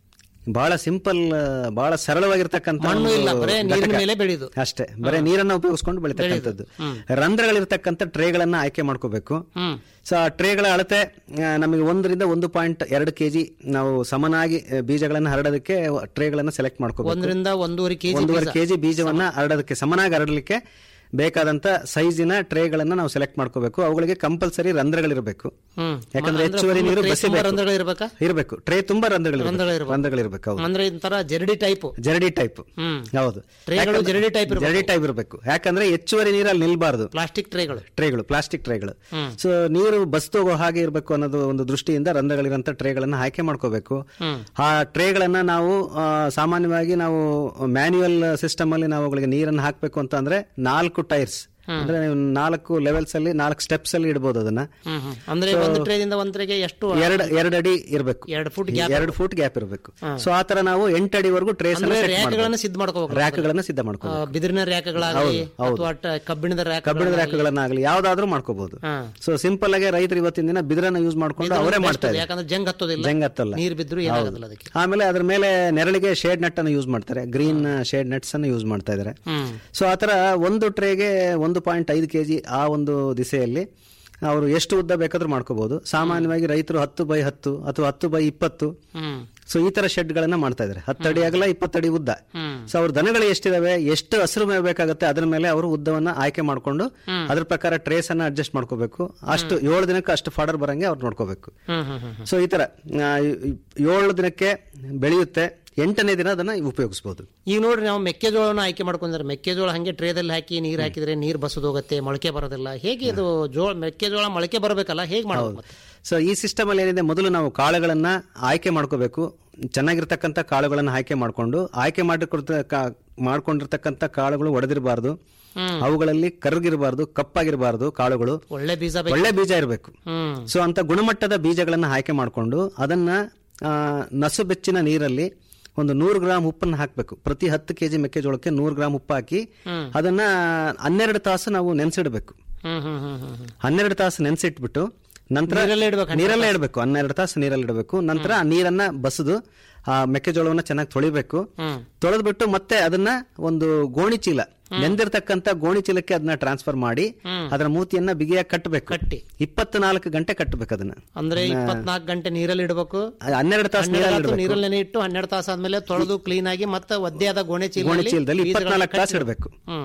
ಬಹಳ ಸಿಂಪಲ್ ಬಹಳ ಸರಳವಾಗಿರ್ತಕ್ಕಂಥ ಮಣ್ಣು ಇಲ್ಲ, ಒಂದು ಬರೇ ನೀರಿನ ಘಟಕ. ಮೇಲೆ ಬೆಳೆಯುದು. ಅಷ್ಟೇ ಬರೇ ನೀರನ್ನ ಉಪಯೋಗಿಸ್ಕೊಂಡು ಬೆಳಿತಕ್ಕಂಥದ್ದು ಹ್ಮ್. ರಂಧ್ರಗಳಿರ್ತಕ್ಕಂಥ ಟ್ರೇಗಳನ್ನ ಆಯ್ಕೆ ಮಾಡ್ಕೋಬೇಕು ಹ್ಮ್ ಸೊ ಆ ಟ್ರೇಗಳ ಅಳತೆ ಆ, ನಮಗೆ ಒಂದರಿಂದ ಒಂದು ಪಾಯಿಂಟ್ ಎರಡು ಕೆಜಿ ನಾವು ಸಮನಾಗಿ ಆ, ಬೀಜಗಳನ್ನ ಹರಡೋದಕ್ಕೆ ಟ್ರೇಗಳನ್ನ ಸೆಲೆಕ್ಟ್ ಮಾಡ್ಕೋಬೇಕು ಒಂದರಿಂದ ಒಂದೂವರೆ ಕೆಜಿ ಒಂದೂವರೆ ಬೀಜ. ಕೆಜಿ ಬೀಜವನ್ನ ಹರಡೋದಕ್ಕೆ ಸಮನಾಗಿ ಹರಡಲಿಕ್ಕೆ ಬೇಕಾದಂತ ಸೈಜಿನ ಟ್ರೇಗಳನ್ನ ನಾವು ಸೆಲೆಕ್ಟ್ ಮಾಡ್ಕೋಬೇಕು ಅವುಗಳಿಗೆ ಕಂಪಲ್ಸರಿ ರಂಧ್ರಗಳಿರಬೇಕು ಹ್ಮ್ ಯಾಕಂದ್ರೆ ಅಂದ್ರೆ ಹೆಚ್ಚುವರಿ full ನೀರು tray ತುಂಬಾ ಬಸಿಬೇಕು ರಂಧ್ರಗಳು ಇರ್ಬೇಕಾ ಇರಬೇಕು ಟ್ರೇ ತುಂಬಾ ರಂಧ್ರಗಳಿರ್ಬೇಕು ರಂಧ್ರಗಳಿರ್ಬೇಕು. ರಂಧ್ರಗಳಿರ್ಬೇಕು ಹೌದು ಅಂದ್ರೆ ಇದೊಂಥರ ಜರಡಿ ಟೈಪ್ ಜರಡಿ ಟೈಪ್ ಹ್ಮ್ ಹೌದು ಟ್ರೇಗಳು ಯಾಕಂದ್ರೆ- ಜರಡಿ ಟೈಪ್ ಇರ್ಬೇಕು. ಜರಡಿ ಟೈಪ್ ಇರಬೇಕು ಯಾಕಂದ್ರೆ ಹೆಚ್ಚುವರಿ ನೀರಲ್ಲಿ ನಿಲ್ಬಾರ್ದು ಪ್ಲಾಸ್ಟಿಕ್ ಟ್ರೇಗಳು ಟ್ರೇಗಳು ಪ್ಲಾಸ್ಟಿಕ್ ಟ್ರೇಗಳು ಹ್ಮ್. ಸೊ ನೀರು ಬಸ್ತೋಗೋ ಹಾಗೆ ಇರಬೇಕು ಅನ್ನೋದು ಒಂದು ದೃಷ್ಟಿಯಿಂದ ರಂಧ್ರಗಳಿರಂತ ಟ್ರೇಗಳನ್ನ ಆಯ್ಕೆ ಮಾಡ್ಕೋಬೇಕು ಹ್ಮ್. ಆ ಟ್ರೇಗಳನ್ನ ನಾವು ಆ, ಸಾಮಾನ್ಯವಾಗಿ ನಾವು ಮ್ಯಾನ್ಯುಯಲ್ ಸಿಸ್ಟಮ್ ಅಲ್ಲಿ ನಾವು ಅವುಗಳಿಗೆ ನೀರನ್ನು ಹಾಕಬೇಕು ಅಂತ ಅಂದ್ರೆ ನಾಲ್ಕು ಟೈರ್ಸ್ ಅಂದ್ರೆ ನೀವು ನಾಲ್ಕು ಲೆವೆಲ್ಸ್ ಅಲ್ಲಿ ನಾಲ್ಕು ಸ್ಟೆಪ್ಸ್ ಅಲ್ಲಿ ಇಡಬಹುದು ಅದನ್ನ ಹ್ಮ್ ಹ್ಮ್ ಅಂದ್ರೆ So, ಒಂದು ಟ್ರೇದಿಂದ ಒಂದ್ ಟ್ರೇಗೆ ಎಷ್ಟು ಎರಡು ಎರಡು ಅಡಿ ಇರಬೇಕು ಎರಡು ಫುಟ್ ಗ್ಯಾಪ್ ಎರಡು ಫುಟ್ ಗ್ಯಾಪ್ ಇರಬೇಕು ಸೊ ಆ ತರ ನಾವು ಎಂಟು ಅಡಿವರೆಗೂ ಟ್ರೇಸ್ ಅಂದ್ರೆ ರ್ಯಾಕ್ಗಳನ್ನ ಸಿದ್ಧ ಮಾಡ್ಕೋಬೇಕು ರ್ಯಾಕ್ಗಳನ್ನ ಸಿದ್ಧ ಮಾಡ್ಕೋಬೇಕು ಬಿದಿರಿನ ರ್ಯಾಕ್ಗಳಾಗಲಿ ಹೌದು, ಹೌದು. ಅಥವಾ ಟ- ಕಬ್ಬಿಣದ ರ್ಯಾಕ್ ಕಬ್ಬಿಣದ ರ್ಯಾಕ್ಗಳನ್ನಾಗಲಿ ಯಾವ್ದಾದ್ರೂ ಮಾಡ್ಕೋಬಹುದು ಸೊ ಸಿಂಪಲ್ ಆಗಿ ರೈತರು ಇವತ್ತಿನ ದಿನ ಬಿದಿರನ್ನ ಯೂಸ್ ಮಾಡ್ಕೊಂಡು ಅವರೇ ಮಾಡ್ತಾ ಇದ್ದಾರೆ ಯಾಕಂದ್ರೆ ಜಂಗ್ ಹತ್ತೋದಿಲ್ಲ ಜಂಗ್ ಹತ್ತಲ್ಲ ನೀರ್ ಬಿದ್ರು ಹೌದು. ಏನಾಗೋದಿಲ್ಲ ಅದಕ್ಕೆ ಆಮೇಲೆ ಅದ್ರ ಮೇಲೆ ನೆರಳಿಗೆ ಶೇಡ್ ನೆಟ್ ಅನ್ನು ಯೂಸ್ ಮಾಡ್ತಾರೆ ಗ್ರೀನ್ ಶೇಡ್ ನೆಟ್ಸ್ ಅನ್ನು ಯೂಸ್ ಮಾಡ್ತಾ ಇದ್ದಾರೆ ಹ್ಮ್ ಸೊ ಆತರ ಒಂದು ಟ್ರೇಗೆ ಒಂದು ಪಾಯಿಂಟ್ ಐದು ಕೆಜಿ ಆ ಒಂದು ದಿಸೆಯಲ್ಲಿ ಅವರು ಎಷ್ಟು ಉದ್ದ ಬೇಕಾದ್ರೂ ಮಾಡ್ಕೋಬಹುದು ಸಾಮಾನ್ಯವಾಗಿ ರೈತರು ಹತ್ತು ಬೈ ಹತ್ತು ಅಥವಾ ಹತ್ತು ಬೈ ಇಪ್ಪತ್ತು ಹ್ಮ್ ಸೊ ಈ ತರ ಶೆಡ್ ಗಳನ್ನ ಮಾಡ್ತಾ ಇದ್ದಾರೆ ಹತ್ತು ಅಡಿ ಅಗಲ ಇಪ್ಪತ್ತಡಿ ಉದ್ದ ಹ್ಮ್ ಸೊ ಅವ್ರ ದನಗಳು ಎಷ್ಟಿದಾವೆ ಎಷ್ಟು ಹಸಿರು ಮೇವು ಬೇಕಾಗುತ್ತೆ ಅದ್ರ ಮೇಲೆ ಅವರು ಉದ್ದವನ್ನ ಆಯ್ಕೆ ಮಾಡ್ಕೊಂಡು ಅದ್ರ ಪ್ರಕಾರ ಟ್ರೇಸ್ ಅನ್ನ ಅಡ್ಜಸ್ಟ್ ಮಾಡ್ಕೋಬೇಕು ಅಷ್ಟು ಏಳು ದಿನಕ್ಕೆ ಅಷ್ಟು ಫಾಡರ್ ಬರಂಗೆ ಅವ್ರು ನೋಡ್ಕೋಬೇಕು ಹ್ಮ್ ಹ್ಮ್ ಹ್ಮ್ ಸೊ ಈ ತರ ಆ, ಏಳು ದಿನಕ್ಕೆ ಬೆಳೆಯುತ್ತೆ ಎಂಟನೇ ದಿನ ಅದನ್ನ ಉಪಯೋಗಿಸಬಹುದು ಈಗ ನೋಡ್ರಿ ನಾವು ಮೆಕ್ಕೆಜೋಳನ ಆಯ್ಕೆ ಮಾಡ್ಕೊಂಡ್ರೆ ಮೆಕ್ಕೆಜೋಳ ಹಂಗೆ ಟ್ರೇದಲ್ಲಿ ಹಾಕಿ ನೀರ್ ಹಾಕಿದ್ರೆ ನೀರ್ ಬಸದು ಹೋಗುತ್ತೆ ಮೊಳಕೆ ಬರೋದಿಲ್ಲ ಹೇಗೆ ಇದು ಜೋಳ ಮೆಕ್ಕೆಜೋಳ ಮೊಳಕೆ ಬರಬೇಕಲ್ಲ ಹೇಗೆ ಮಾಡೋದು ಮತ್ತೆ? ಸೊ ಈ ಸಿಸ್ಟಮ್ ಅಲ್ಲಿ ಏನಿದೆ ಮೊದಲು ನಾವು ಕಾಳುಗಳನ್ನ ಆಯ್ಕೆ ಮಾಡ್ಕೋಬೇಕು ಚೆನ್ನಾಗಿರ್ತಕ್ಕಂಥ ಕಾಳುಗಳನ್ನ ಆಯ್ಕೆ ಮಾಡ್ಕೊಂಡು ಆಯ್ಕೆ ಮಾಡಿಕೊಡ್ತ ಕಾ- ಮಾಡ್ಕೊಂಡಿರ್ತಕ್ಕಂಥ ಕಾಳುಗಳು ಒಡೆದಿರಬಾರ್ದು ಹ್ಮ್. ಅವುಗಳಲ್ಲಿ ಕರ್ಗಿರಬಾರ್ದು ಕಪ್ಪಾಗಿರಬಾರ್ದು ಕಾಳುಗಳು ಒಳ್ಳೆ ಬೀಜ ಬೇಕು. ಒಳ್ಳೆ ಬೀಜ ಇರಬೇಕು ಹ್ಮ್ ಸೊ ಅಂತ ಗುಣಮಟ್ಟದ ಬೀಜಗಳನ್ನ ಆಯ್ಕೆ ಮಾಡಿಕೊಂಡು ಅದನ್ನ ಆ, ನಸು ಬೆಚ್ಚಿನ ನೀರಲ್ಲಿ ಒಂದು ನೂರು ಗ್ರಾಮ್ ಉಪ್ಪನ್ನು ಹಾಕಬೇಕು ಪ್ರತಿ ಹತ್ತು ಕೆಜಿ ಮೆಕ್ಕೆಜೋಳಕ್ಕೆ ನೂರು ಗ್ರಾಮ್ ಉಪ್ಪು ಹಾಕಿ ಹ್ಮ್. ಅದನ್ನ ಹನ್ನೆರಡು ತಾಸು ನಾವು ನೆನೆಸಿಡಬೇಕು ಹ್ಮ್ ಹ್ಮ್ ಹ್ಮ್ ಹ್ಮ್ ಹ್ಮ್. ಹನ್ನೆರಡು ತಾಸು ನೆನೆಸಿಟ್ಬಿಟ್ಟು ನಂತರ ನೀರಲ್ಲೇ ಇಡ್ಬೇಕು ಹನ್ನೆರಡು ನೀರಲ್ಲೇ ಇಡಬೇಕು ಹನ್ನೆರಡು ತಾಸು ನೀರಲ್ಲಿ ಇಡಬೇಕು ನಂತರ ಆ ನೀರನ್ನ ಬಸದು ಆ ಮೆಕ್ಕೆಜೋಳವನ್ನ ಚೆನ್ನಾಗಿ ತೊಳಿಬೇಕು ಹ್ಮ್. ತೊಳೆದ್ಬಿಟ್ಟು ಮತ್ತೆ ಅದನ್ನ ಒಂದು ಗೋಣಿ ಚೀಲ ನೆಂದಿರ್ತಕ್ಕಂಥ ಗೋಣಿ ಚೀಲಕ್ಕೆ ಅದನ್ನ ಟ್ರಾನ್ಸ್ಫರ್ ಮಾಡಿ ಹ್ಮ್. ಅದರ ಮೂತಿಯನ್ನ ಬಿಗಿಯಾಗಿ ಕಟ್ಟಬೇಕು ಕಟ್ಟಿ. ಇಪ್ಪತ್ನಾಲ್ಕು ಗಂಟೆ ಕಟ್ಟಬೇಕು ಅದನ್ನ ಅಂದ್ರೆ ಇಪ್ಪತ್ನಾಲ್ಕು ಗಂಟೆ ನೀರಲ್ಲಿ ಇಡಬೇಕು ಹನ್ನೆರಡು ತಾಸು ಹನ್ನೆರಡು ನೀರಲ್ಲಿ ತಾಸು ಇಡಬೇಕು ನೀರಲ್ಲಿ ನೆನೆ ಇಟ್ಟು ಹನ್ನೆರಡು ತಾಸು ಆದ್ಮೇಲೆ ತೊಳೆದು ಕ್ಲೀನ್ ಆಗಿ ಮತ್ತೆ ಒದ್ದೆಯಾದ ಗೋಣೆ ಚೀಲ ಗೋಣಿ ಚೀಲದಲ್ಲಿ ಇಪ್ಪತ್ನಾಲ್ಕು ತಾಸು ಇಡಬೇಕು ಹ್ಮ್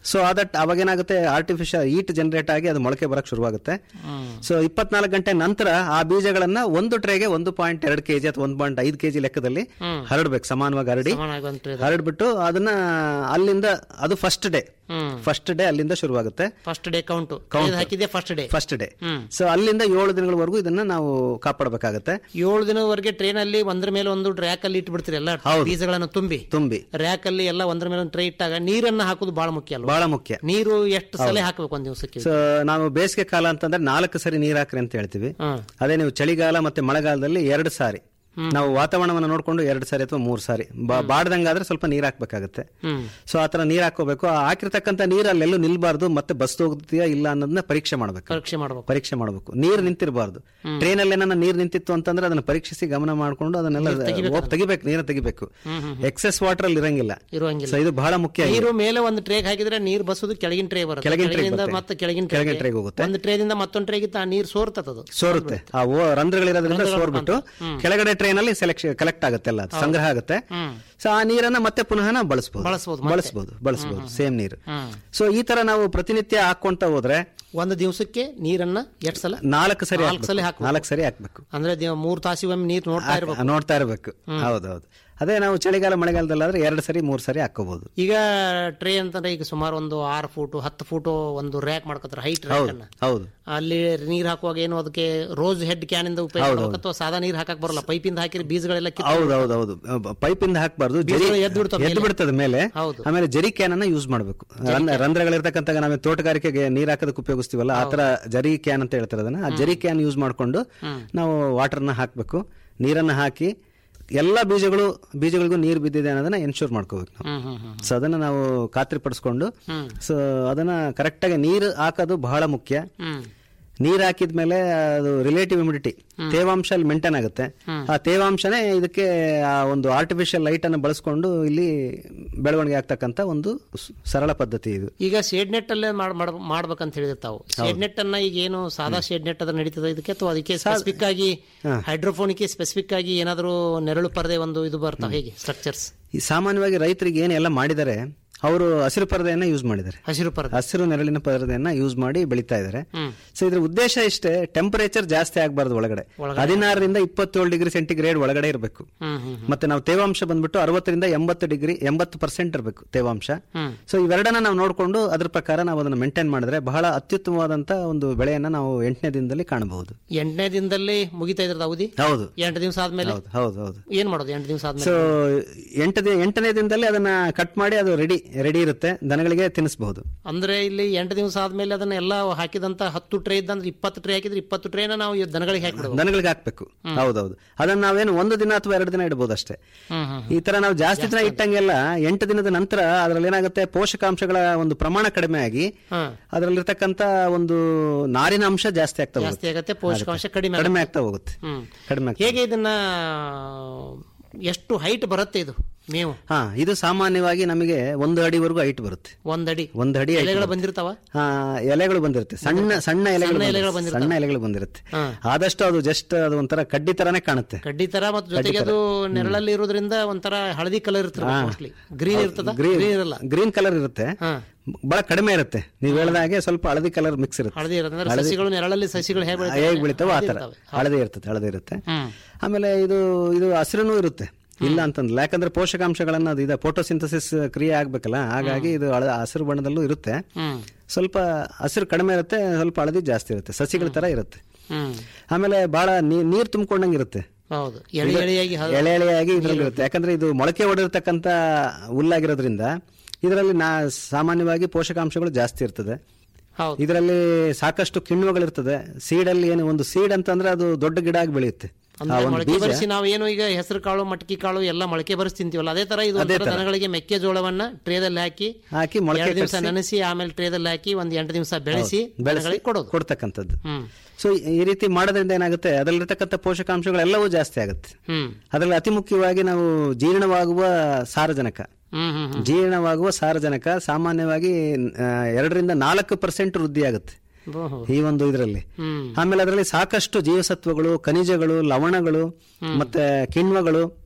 ಸೊ ಅದಟ್ ಅವಾಗ ಏನಾಗುತ್ತೆ ಆರ್ಟಿಫಿಷಿಯಲ್ ಈಟ್ ಜನರೇಟ್ ಆಗಿ ಅದು ಮೊಳಕೆ ಬರಕ್ ಶುರುವಾಗುತ್ತೆ ಸೊ ಇಪ್ಪತ್ನಾಲ್ಕು ಗಂಟೆ ನಂತರ ಆ ಬೀಜಗಳನ್ನ ಒಂದು ಟ್ರೇಗೆ ಒಂದು ಪಾಯಿಂಟ್ ಎರಡು ಕೆಜಿ ಅಥವಾ ಒಂದು ಪಾಯಿಂಟ್ ಐದು ಕೆಜಿ ಲೆಕ್ಕದಲ್ಲಿ ಹ್ಮ್. ಹರಡ್ಬೇಕು ಸಮಾನವಾಗಿ ಹರಡಿ ಸಮಾನವಾಗಿ ಒಂದು tray ದಲ್ಲಿ. ಹರಡ್ಬಿಟ್ಟು ಅದನ್ನ ಅಲ್ಲಿಂದ ಅದು first day hmm. First day ಅಲ್ಲಿಂದ ಶುರುವಾಗುತ್ತೆ ಫಸ್ಟ್ ಡೇ ಕೌಂಟ್ Count. ಹಾಕಿದೆ first day first day hmm. So ಅಲ್ಲಿಂದ ಏಳು ದಿನಗಳವರೆಗೂ ಇದನ್ನ ನಾವು ಕಾಪಾಡಬೇಕಾಗತ್ತೆ ಏಳು ದಿನವರೆಗೆ ಟ್ರೈನ್ ಅಲ್ಲಿ ಒಂದ್ರ ಮೇಲೆ ಒಂದು ರ್ಯಾಕ್ ಅಲ್ಲಿ ಇಟ್ಬಿಡ್ತೀರಿ ಎಲ್ಲ ಹೌದು. ಬೀಜಗಳನ್ನು ತುಂಬಿ ತುಂಬಿ ರ್ಯಾಕ್ ಅಲ್ಲಿ ಎಲ್ಲ ಒಂದ್ರ ಮೇಲೆ ಒಂದು ಟ್ರೇ ಇಟ್ಟಾಗ ನೀರನ್ನ ಹಾಕೋದು ಬಹಳ ಮುಖ್ಯ ಅಲ್ವಾ ಬಹಳ ಮುಖ್ಯ ನೀರು ಎಷ್ಟು ಸಲ ಹೌದು. ಹಾಕಬೇಕು ಒಂದ್ ದಿವಸಕ್ಕೆ ಸೊ ನಾವು ಬೇಸಿಗೆ ಕಾಲ ಅಂತಂದ್ರೆ ನಾಲ್ಕು ಸರಿ ನೀರ್ ಹಾಕ್ರಿ ಅಂತ ಹೇಳ್ತೀವಿ ಹ್ಮ್. ಅದೇ ನೀವು ಚಳಿಗಾಲ ಮತ್ತೆ ಮಳೆಗಾಲದಲ್ಲಿ ಎರಡು ಸಾರಿ ನಾವು ವಾತಾವರಣವನ್ನು ನೋಡ್ಕೊಂಡು ಎರಡು ಸಾರಿ ಅಥವಾ ಮೂರು ಸಾರಿ ಬಾ- ಬಾಡ್ದಂಗಾದ್ರೆ ಸ್ವಲ್ಪ ನೀರ್ ಹಾಕ್ಬೇಕಾಗತ್ತೆ ಹ್ಮ್ ಸೊ ಆತರ ನೀರ್ ಹಾಕೋಬೇಕು ಆ ಹಾಕಿರ್ತಕ್ಕಂಥ ನೀರ್ ಅಲ್ಲೆಲ್ಲೂ ನಿಲ್ಬಾರ್ದು ಮತ್ತೆ ಬಸ್ ಹೋಗ್ತೀಯಾ ಇಲ್ಲ ಅನ್ನೋದನ್ನ ಪರೀಕ್ಷೆ ಮಾಡ್ಬೇಕು ಪರೀಕ್ಷೆ ಮಾಡ್ಬೇಕು ಪರೀಕ್ಷೆ ಮಾಡಬೇಕು ನೀರ್ ನಿಂತಿರಬಾರ್ದು ಟ್ರೈನ್ ಅಲ್ಲಿ ಏನಾರ ನೀರ್ ನಿಂತಿತ್ತು ಅಂತಂದ್ರೆ ಅದನ್ನ ಪರೀಕ್ಷಿಸಿ ಗಮನ ಮಾಡ್ಕೊಂಡು ಅದನ್ನೆಲ್ಲ ನೀರ್ ತೆಗಿಬೇಕು ಹೋಗ್ ತೆಗಿಬೇಕು ನೀರ ತೆಗಿಬೇಕು ಹ್ಮ್, ಹ್ಮ್, ಎಕ್ಸೆಸ್ ವಾಟರ್ ಅಲ್ಲಿ ಇರಂಗಿಲ್ಲ ಇರುವಂಗಿಲ್ಲ ಸೊ ಇದು ಬಹಳ ಮುಖ್ಯ ನೀರು ಮೇಲೆ ಒಂದು ಟ್ರೇಗ್ ಹಾಕಿದ್ರೆ ನೀರ್ ಬಸೋದು ಕೆಳಗಿನ ಟ್ರೇ ಬರುತ್ತೆ ಕೆಳಗಿನ tray ಕೆಳಗಿನಿಂದ ಬರುತ್ತೆ. ಮತ್ತೆ ಕೆಳಗಿನ ಕೆಳಗಿನ ಟ್ರೇ tray ಗೆ ಹೋಗುತ್ತೆ. ಒಂದು ಟ್ರೇದಿಂದ ಮತ್ತೊಂದು ಟ್ರೇಗಿತ್ತ ಆ ನೀರ್ ಸೋರ್ತದ ಸೋರುತ್ತೆ ಆ ಓ- ರಂಧ್ರಗಳಿರೋದ್ರಿಂದ ರಂಧ್ರಗಳು ಸೋರ್ಬಿಟ್ಟು ಹ್ಮ್. ಕೆಳಗಡೆ ಟ್ರೈನ್ ಅಲ್ಲಿ ಸೆಲೆಕ್ಷನ್ ಕಲೆಕ್ಟ್ ಆಗುತ್ತೆ ಎಲ್ಲ ಅದು ಸಂಗ್ರಹ ಆಗುತ್ತೆ ಹ್ಮ್. ಸೊ ಆ ನೀರನ್ನ ಮತ್ತೆ ಪುನಃ ನಾವು ಬಳಸಬಹುದು ಬಳಸ್ಬೋದು ಮತ್ತೆ. ಬಳಸಬಹುದು ಬಳಸಬಹುದು ಸೇಮ್ ನೀರು ಹ್ಮ್. ಸೊ ಈ ತರ ನಾವು ಪ್ರತಿನಿತ್ಯ ಹಾಕೊಂತ ಹೋದ್ರೆ ಒಂದು ದಿವಸಕ್ಕೆ ನೀರನ್ನ ಎಷ್ಟು ಸಲ ನಾಲ್ಕು ಸರಿ ನಾಲ್ಕು ಸಲ ಹಾಕ್ಬೇಕು. ನಾಲ್ಕು ಸರಿ ಹಾಕ್ಬೇಕು ಅಂದ್ರೆ ದಿನ- ಮೂರ್ ತಾಸಿಗೊಮ್ಮೆ ನೀರ್ ನೋಡ್ತಾ ಇರ್ಬೇಕು ನೋಡ್ತಾ ಇರಬೇಕು ಹೌದೌದು ಅದೇ ನಾವು ಚಳಿಗಾಲ ಮಳೆಗಾಲದಲ್ಲಾದ್ರೆ ಎರಡು ಸರಿ ಮೂರು ಸರಿ ಹಾಕೋಬಹುದು ಈಗ ಟ್ರೇ ಅಂತಂದ್ರೆ ಈಗ ಸುಮಾರು ಒಂದು ಆರು ಫೂಟು ಹತ್ತು ಫೂಟು ಒಂದು ರ್ಯಾಕ್ ಮಾಡ್ಕೋತಾರೆ ಹೈಟ್ ರ್ಯಾಕ್ ಹೌದು ಅನ್ನ ಹೌದು ಅಲ್ಲಿ ನೀರ್ ಹಾಕುವಾಗ ಏನು ಅದಕ್ಕೆ ರೋಸ್ ಹೆಡ್ ಕ್ಯಾನ್ ಇಂದ ಉಪಯೋಗ ಹೌದು, ಮಾಡ್ಬೇಕು ಅಥವಾ ಸಾದಾ ನೀರ್ ಹಾಕಕ್ ಬರಲ್ಲ ಪೈಪಿಂದ ಹಾಕಿದ್ರೆ ಬೀಜಗಳೆಲ್ಲ ಕಿತ್ತು ಹೌದು ಹೌದು ಹೌದು ಪೈಪ್ ಇಂದ ಹಾಕ್ಬಾರ್ದು ಜರಿ ಬೀಜಗಳು ಎದ್ದು ಬಿಡ್ತಾವೆ ಎದ್ದು ಮೇಲೆ. ಬಿಡ್ತದೆ ಮೇಲೆ ಹೌದು. ಆಮೇಲೆ ಜರಿ ಕ್ಯಾನ್ ಅನ್ನ ಯೂಸ್ ಮಾಡಬೇಕು ರಂಧ್ರಗಳಿರ್ತಕ್ಕಂಥ ನಾವೇ ತೋಟಗಾರಿಕೆಗೆ ನೀರ್ ಹಾಕೋದಕ್ಕೆ ಉಪಯೋಗಿಸ್ತೀವಲ್ಲ ಆತರ ಜರಿ ಕ್ಯಾನ್ ಅಂತ ಹೇಳ್ತಾರೆ ಅದನ್ನ ಆ ಜರಿ ಕ್ಯಾನ್ ಯೂಸ್ ಮಾಡ್ಕೊಂಡು ನಾವು ವಾಟರ್ನ ಹಾಕ್ಬೇಕು ನೀರನ್ನ ಹಾಕಿ ಎಲ್ಲಾ ಬೀಜಗಳು ಬೀಜಗಳಿಗೂ ನೀರು ಬಿದ್ದಿದೆ ಅನ್ನೋದನ್ನ ಎನ್ಶೂರ್ ಮಾಡ್ಕೋಬೇಕು ನಾವು ಹ್ಮ್ ಹ್ಮ್ ಹ್ಮ್ ಸೊ ಅದನ್ನ ನಾವು ಖಾತ್ರಿ ಪಡಿಸ್ಕೊಂಡು ಹ್ಮ್. ಸೊ ಅದನ್ನ ಕರೆಕ್ಟಾಗಿ ನೀರು ಹಾಕೋದು ಬಹಳ ಮುಖ್ಯ ಹ್ಮ್ ನೀರ್ ಹಾಕಿದ್ಮೇಲೆ ಅದು ರಿಲೇಟಿವ್ ಇಮ್ಯುನಿಟಿ ತೇವಾಂಶ ಅಲ್ಲಿ ಮೇಂಟೈನ್ ಆಗುತ್ತೆ ಆ ತೇವಾಂಶನೇ ಇದಕ್ಕೆ ಆ ಒಂದು ಆರ್ಟಿಫಿಷಿಯಲ್ ಲೈಟ್ ಅನ್ನು ಬಳಸ್ಕೊಂಡು ಇಲ್ಲಿ ಬೆಳವಣಿಗೆ ಆಗ್ತಕ್ಕಂತ ಒಂದು ಸ್- ಸರಳ ಪದ್ಧತಿ ಇದು ಈಗ ಶೇಡ್ ನೆಟ್ ಅಲ್ಲೇ ಮಾಡ್- ಮಾಡ್- ಮಾಡ್ಬೇಕಂತ ಹೇಳಿದ್ರೆ ತಾವು ಶೇಡ್ ನೆಟ್ ಅನ್ನ ಈಗ ಏನು ಸಾದಾ ಶೇಡ್ ನೆಟ್ ಅದ್ರ ನಡೀತದ ಇದಕ್ಕೆ ಅಥವಾ ಅದಕ್ಕೆ ಸ್ಪೆಸಿಫಿಕ್ ಆಗಿ ಹೈಡ್ರೋಫೋನಿಕ್ ಸ್ಪೆಸಿಫಿಕ್ ಆಗಿ ಏನಾದರೂ ನೆರಳು ಪರದೆ ಒಂದು ಇದು ಬರ್ತಾವ ಹೇಗೆ ಸ್ಟ್ರಕ್ಚರ್ಸ್ ಈ ಸಾಮಾನ್ಯವಾಗಿ ರೈತರಿಗೆ ಏನೆಲ್ಲ ಮಾಡಿದ್ದಾರೆ ಅವರು ಹಸಿರು ಪರದೆಯನ್ನ ಯೂಸ್ ಮಾಡಿದ್ದಾರೆ ಹಸಿರು ಪರದೆ ಹಸಿರು ನೆರಳಿನ ಪರದೆಯನ್ನ ಯೂಸ್ ಮಾಡಿ ಬೆಳೀತಾ ಇದ್ದಾರೆ ಹ್ಮ್. ಸೊ ಇದ್ರ ಉದ್ದೇಶ ಇಷ್ಟೇ ಟೆಂಪರೇಚರ್ ಜಾಸ್ತಿ ಆಗಬಾರ್ದು ಒಳಗಡೆ ಹದಿನಾರರಿಂದ ಇಪ್ಪತ್ತೇಳು ಡಿಗ್ರಿ ಸೆಂಟಿಗ್ರೇಡ್ ಒಳಗಡೆ ಇರಬೇಕು ಹ್ಮ್ ಹ್ಮ್ ಮತ್ತೆ ನಾವು ತೇವಾಂಶ ಬಂದ್ಬಿಟ್ಟು ಅರವತ್ತರಿಂದ ಎಂಬತ್ತು ಡಿಗ್ರಿ ಎಂಬತ್ತು ಪರ್ಸೆಂಟ್ ಇರಬೇಕು ತೇವಾಂಶ ಹ್ಮ್. ಸೊ ಇವೆರಡನ್ನ ನಾವು ನೋಡಿಕೊಂಡು ಅದ್ರ ಪ್ರಕಾರ ನಾವು ಅದನ್ನ ಮೇಂಟೈನ್ ಮಾಡಿದ್ರೆ ಬಹಳ ಅತ್ಯುತ್ತಮವಾದಂತ ಒಂದು ಬೆಳೆಯನ್ನ ನಾವು ಎಂಟನೇ ದಿನದಲ್ಲಿ ಕಾಣಬಹುದು ಎಂಟನೇ ದಿನದಲ್ಲಿ ಮುಗಿತಾ ಇದ್ರದ ಅವಧಿ ಹೌದು ಎಂಟು ದಿವಸ ಆದ್ಮೇಲೆ ಹೌದು ಹೌದು ಹೌದು ಏನ್ ಮಾಡೋದು ಎಂಟು ದಿವಸ ಸೊ ಆದ್ಮೇಲೆ ಎಂಟು ದಿ- ಎಂಟನೇ ದಿನದಲ್ಲಿ ಅದನ್ನ ಕಟ್ ಮಾಡಿ ಅದು ರೆಡಿ ರೆಡಿ ಇರುತ್ತೆ ದನಗಳಿಗೆ ತಿನ್ನಿಸಬಹುದು ಅಂದ್ರೆ ಇಲ್ಲಿ ಎಂಟು ದಿವಸ ಆದ್ಮೇಲೆ ಅದನ್ನ ಎಲ್ಲ ಹಾಕಿದಂತ ಹತ್ತು ಟ್ರೇ ಇದ್ದಂದ್ರೆ ಇಪ್ಪತ್ತು ಟ್ರೇ ಹಾಕಿದ್ರೆ ಇಪ್ಪತ್ತು ಟ್ರೇನ ನಾವು ಈ ದನಗಳಿಗೆ ಹಾಕಿಬಿಡೋದು ದನಗಳಿಗೆ ಹಾಕ್ಬೇಕು ಹೌದೌದು ಅದನ್ನ ನಾವೇನು ಒಂದು ದಿನ ಅಥವಾ ಎರಡು ದಿನ ಇಡಬಹುದು ಅಷ್ಟೇ ಹ್ಮ್ ಹ್ಮ್ ಈ ತರ ನಾವು ಜಾಸ್ತಿ ದಿನ ಇಟ್ಟಂಗೆಲ್ಲ ಎಂಟು ದಿನದ ನಂತರ ಅದರಲ್ಲಿ ಏನಾಗುತ್ತೆ ಪೋಷಕಾಂಶಗಳ ಒಂದು ಪ್ರಮಾಣ ಕಡಿಮೆ ಆಗಿ ಹ್ಮ್. ಅದರಲ್ಲಿರ್ತಕ್ಕಂಥ ಒಂದು ನಾರಿನ ಅಂಶ ಜಾಸ್ತಿ ಆಗ್ತಾ ಹೋಗುತ್ತೆ ಜಾಸ್ತಿ ಆಗತ್ತೆ ಪೋಷಕಾಂಶ ಕಡಿಮೆ ಕಡಿಮೆ ಆಗುತ್ತೆ. ಆಗ್ತಾ ಹೋಗುತ್ತೆ ಹ್ಮ್ ಕಡಿಮೆ ಆಗ್ತಾ ಹೇಗೆ ಇದನ್ನ ಎಷ್ಟು ಹೈಟ್ ಬರುತ್ತೆ ಇದು ಮೇವು ಹಾ ಇದು ಸಾಮಾನ್ಯವಾಗಿ ನಮಗೆ ಒಂದು ಅಡಿವರೆಗೂ ಹೈಟ್ ಬರುತ್ತೆ ಒಂದಡಿ ಒಂದು ಅಡಿ height ಎಲೆಗಳು ಬರುತ್ತೆ. ಬಂದಿರ್ತಾವ ಹಾ ಎಲೆಗಳು ಬಂದಿರುತ್ತೆ ಸಣ್ಣ ಸಣ್ಣ ಎಲೆಗಳು ಸಣ್ಣ ಎಲೆಗಳು ಬಂದಿರುತ್ತೆ. ಬಂದಿರ್ತಾವೆ. ಸಣ್ಣ ಎಲೆಗಳು ಬಂದಿರುತ್ತೆ ಹಾ. ಆದಷ್ಟು ಅದು ಜಸ್ಟ್ ಅದು ಒಂಥರ ಕಡ್ಡಿ ತರಾನೇ ಕಾಣುತ್ತೆ ಕಡ್ಡಿ ತರ ಮತ್ತು ಜೊತೆಗೆ ಅದು ನೆರಳಲ್ಲಿ ಇರೋದ್ರಿಂದ ಒಂಥರ ಹಳದಿ ಕಲರ್ ಇರ್ತದೆ ಹಾ. ಮೋಸ್ಟ್ಲಿ ಗ್ರೀನ್ ಇರ್ತದ ಗ್ರೀನ್ ಗ್ರೀನ್ ಇರಲ್ಲ ಗ್ರೀನ್ ಕಲರ್ ಇರುತ್ತೆ ಹಾ. ಬಹಳ ಕಡಿಮೆ ಇರುತ್ತೆ ನೀವು ಹೇಳಿದ ಹಾಗೆ ಸ್ವಲ್ಪ ಹಳದಿ ಕಲರ್ ಮಿಕ್ಸ್ ಇರುತ್ತೆ ಹಳದಿ ಇರುತ್ತೆ ಅಂದ್ರೆ ಹಳದಿ- ಸಸಿಗಳು ನೆರಳಲ್ಲಿ ಸಸಿಗಳು ಹೇಗೆ ಬೆಳಿತಾವೆ? ಹೇಗೆ ಬೆಳಿತಾವೋ ಆ ಹಳದಿ ತರ ಇರ್ತವೆ. ಹಳದಿ ಇರ್ತದೆ ಹಳದಿ ಇರುತ್ತೆ ಹ್ಮ್. ಆಮೇಲೆ ಇದು ಇದು ಹಸಿರುನೂ ಇರುತ್ತೆ ಇಲ್ಲ ಅಂತಂದ್ರೆ ಯಾಕಂದ್ರೆ ಪೋಷಕಾಂಶಗಳನ್ನ ಅದು ಇದೆ ಫೋಟೋಸಿಂಥಸಿಸ್ ಕ್ರಿಯೆ ಆಗ್ಬೇಕಲ್ಲ ಹಾಗಾಗಿ ಇದು ಹಳ- ಹಸಿರು ಬಣ್ಣದಲ್ಲೂ ಇರುತ್ತೆ ಹ್ಮ್ ಸ್ವಲ್ಪ ಹಸಿರು ಕಡಿಮೆ ಇರುತ್ತೆ ಸ್ವಲ್ಪ ಹಳದಿ ಜಾಸ್ತಿ ಇರುತ್ತೆ ಸಸಿಗಳ ತರ ಇರುತ್ತೆ ಹ್ಮ್ ಆಮೇಲೆ ಬಹಳ ನೀರ್ ತುಂಬಿಕೊಂಡಂಗೆ ಇರುತ್ತೆ ಹೌದು ಎಳೆ ಎಳೆಯಾಗಿ ಹ- ಎಳೆ ಎಳೆಯಾಗಿ ಇದ್ರಲ್ಲಿ ಇರುತ್ತೆ ಯಾಕಂದ್ರೆ ಇದು ಮೊಳಕೆ ಹೊಡಿರ್ತಕ್ಕಂಥ ಹುಲ್ಲಾಗಿರೋದ್ರಿಂದ ಇದರಲ್ಲಿ ನಾ ಸಾಮಾನ್ಯವಾಗಿ ಪೋಷಕಾಂಶಗಳು ಜಾಸ್ತಿ ಇರ್ತದೆ ಹೌದು ಇದರಲ್ಲಿ ಸಾಕಷ್ಟು ಕಿಣ್ವಗಳಿರ್ತದೆ ಸೀಡಲ್ಲಿ ಏನು ಒಂದು ಸೀಡ್ ಅಂತಂದ್ರೆ ಅದು ದೊಡ್ಡ ಗಿಡ ಆಗಿ ಬೆಳೆಯುತ್ತೆ ಆ ಅಂದ್ರೆ ಒಂದು ಮೊಳಕೆ ಬೀಜ ಬರಿಸಿ ನಾವು ಏನು ಈಗ ಹೆಸರು ಕಾಳು ಮಟಕಿ ಕಾಳು ಎಲ್ಲ ಮೊಳಕೆ ಬರಿಸಿ ತಿಂತೀವಲ್ಲ ಅದೇ ತರ ಇದು ಅದೇ ಒಂಥರ ತರ. ದನಗಳಿಗೆ ಮೆಕ್ಕೆಜೋಳವನ್ನ ಟ್ರೇದಲ್ಲಿ ಹಾಕಿ ಹಾಕಿ ಮೊಳಕೆ ಎರಡು ದಿವಸ ಕಟ್ಸಿ- ನೆನೆಸಿ ಆಮೇಲೆ ಟ್ರೇದಲ್ಲಿ ಹಾಕಿ ಒಂದ್ ಎಂಟು ದಿವಸ ಬೆಳೆಸಿ ಹೌದು, ಬೆಳೆಸಿ ದನಗಳಿಗೆ ಕೊಡೋದು ಕೊಡ್ತಕ್ಕಂಥದ್ದು ಹ್ಮ್ ಸೊ ಈ ರೀತಿ ಮಾಡೋದ್ರಿಂದ ಏನಾಗುತ್ತೆ ಅದರಲ್ಲಿರ್ತಕ್ಕಂಥ ಪೋಷಕಾಂಶಗಳೆಲ್ಲವೂ ಜಾಸ್ತಿ ಆಗುತ್ತೆ ಹ್ಮ್ ಅದರಲ್ಲಿ ಅತಿ ಮುಖ್ಯವಾಗಿ ನಾವು ಜೀರ್ಣವಾಗುವ ಸಾರಜನಕ ಹ್ಮ್ ಹ್ಮ್ ಹ್ಮ್ ಜೀರ್ಣವಾಗುವ ಸಾರಜನಕ ಸಾಮಾನ್ಯವಾಗಿ ಆ, ಎರಡರಿಂದ ನಾಲ್ಕು ಪರ್ಸೆಂಟ್ ವೃದ್ಧಿ ಆಗುತ್ತೆ ಓಹೋ. ಈ ಒಂದು ಇದರಲ್ಲಿ ಹ್ಮ್ ಆಮೇಲೆ ಅದರಲ್ಲಿ ಸಾಕಷ್ಟು ಜೀವಸತ್ವಗಳು ಖನಿಜಗಳು ಲವಣಗಳು ಮತ್ತೆ ಕಿಣ್ವಗಳು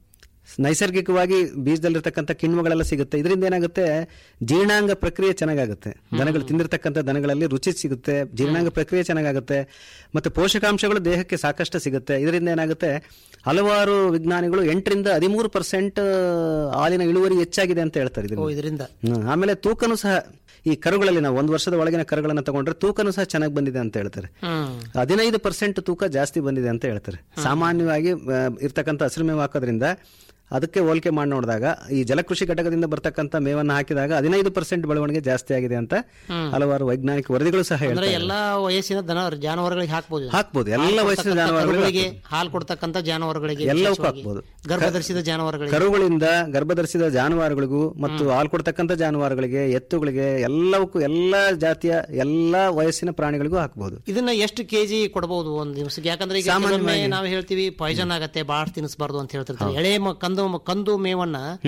ನೈಸರ್ಗಿಕವಾಗಿ ಬೀಜದಲ್ಲಿರ್ತಕ್ಕಂಥ ಕಿಣ್ವಗಳೆಲ್ಲ ಸಿಗುತ್ತೆ ಇದರಿಂದ ಏನಾಗುತ್ತೆ ಜೀರ್ಣಾಂಗ ಪ್ರಕ್ರಿಯೆ ಚೆನ್ನಾಗಾಗುತ್ತೆ ದನಗಳು ತಿಂದಿರ್ತಕ್ಕಂಥ ದನಗಳಲ್ಲಿ ರುಚಿ ಸಿಗುತ್ತೆ ಜೀರ್ಣಾಂಗ ಪ್ರಕ್ರಿಯೆ ಚೆನ್ನಾಗಾಗುತ್ತೆ ಮತ್ತೆ ಪೋಷಕಾಂಶಗಳು ದೇಹಕ್ಕೆ ಸಾಕಷ್ಟು ಸಿಗುತ್ತೆ ಇದರಿಂದ ಏನಾಗುತ್ತೆ ಹಲವಾರು ವಿಜ್ಞಾನಿಗಳು ಎಂಟರಿಂದ ಹದಿಮೂರು ಪರ್ಸೆಂಟ್ ಹಾಲಿನ ಇಳುವರಿ ಹೆಚ್ಚಾಗಿದೆ ಅಂತ ಹೇಳ್ತಾರೆ ಓ, ಇದರಿಂದ ಇದರಿಂದ ಹ್ಮ್. ಆಮೇಲೆ ತೂಕನೂ ಸಹ ಈ ಕರುಗಳಲ್ಲಿ ನಾವು ಒಂದು ವರ್ಷದ ಒಳಗಿನ ಕರುಗಳನ್ನ ತಗೊಂಡ್ರೆ ತೂಕನೂ ಸಹ ಚೆನ್ನಾಗಿ ಬಂದಿದೆ ಅಂತ ಹೇಳ್ತಾರೆ ಹ್ಮ್ ಹದಿನೈದು ಪರ್ಸೆಂಟ್ ತೂಕ ಜಾಸ್ತಿ ಬಂದಿದೆ ಅಂತ ಹೇಳ್ತಾರೆ ಸಾಮಾನ್ಯವಾಗಿ ಆ, ಇರ್ತಕ್ಕಂಥ ಹಸಿರು ಮೇವು ಹಾಕೋದ್ರಿಂದ ಅದಕ್ಕೆ ಹೋಲಿಕೆ ಮಾಡಿ ನೋಡಿದಾಗ ಈ ಜಲಕೃಷಿ ಘಟಕದಿಂದ ಬರ್ತಕ್ಕಂಥ ಮೇವನ್ನು ಹಾಕಿದಾಗ ಹದಿನೈದು ಪರ್ಸೆಂಟ್ ಬೆಳವಣಿಗೆ ಜಾಸ್ತಿ ಆಗಿದೆ ಅಂತ ಹಲವಾರು ವೈಜ್ಞಾನಿಕ ವರದಿಗಳು ಸಹ ಅಂದ್ರೆ ಹೇಳ್ತಾರೆ ಎಲ್ಲಾ ವಯಸ್ಸಿನ ದನ ಜಾನುವಾರುಗಳಿಗೆ ಹಾಕ್ಬೋದು ಇದನ್ನ. ಹಾಕ್ಬೋದು. ಎಲ್ಲ ಹಾಲು ವಯಸ್ಸಿನ ಕೊಡ್ತಕ್ಕಂಥ ಜಾನುವಾರುಗಳಿಗೆ ಕರುಗಳಿಗೆ, ಹಾಲು ಕೊಡ್ತಕ್ಕಂಥ ಜಾನುವಾರುಗಳಿಗೆ ಎಲ್ಲವಕ್ಕೂ ವಿಶೇಷವಾಗಿ. ಹಾಕ್ಬೋದು. ಗರ್ಭಧರಿಸಿದ ಜಾನುವಾರುಗಳಿಗೆ ಕರುಗಳಿಂದ ಗರ್ಭಧರಿಸಿದ ಜಾನುವಾರುಗಳಿಗೂ ಮತ್ತು ಹಾಲು ಕೊಡ್ತಕ್ಕಂಥ ಜಾನುವಾರುಗಳಿಗೆ ಎತ್ತುಗಳಿಗೆ ಎಲ್ಲವಕ್ಕೂ ಎಲ್ಲಾ ಜಾತಿಯ ಎಲ್ಲಾ ವಯಸ್ಸಿನ ಪ್ರಾಣಿಗಳಿಗೂ ಹಾಕಬಹುದು ಇದನ್ನ ಎಷ್ಟು ಕೆಜಿ ಕೊಡಬಹುದು ಒಂದ್ ದಿವಸಕ್ಕೆ ಯಾಕಂದ್ರೆ ಈಗ ಕೆಲವೊಮ್ಮೆ ನಾವು ಹೇಳ್ತೀವಿ ಪಾಯ್ಸನ್ ಆಗತ್ತೆ ಬಾಳ ತಿನ್ನಿಸಬಾರ್ದು ಅಂತ ಹೇಳ್ತಿರ್ತಾರೆ ಎಳೆ ಮ- ಕಂದು ಕಂದು ಮೇವನ್ನ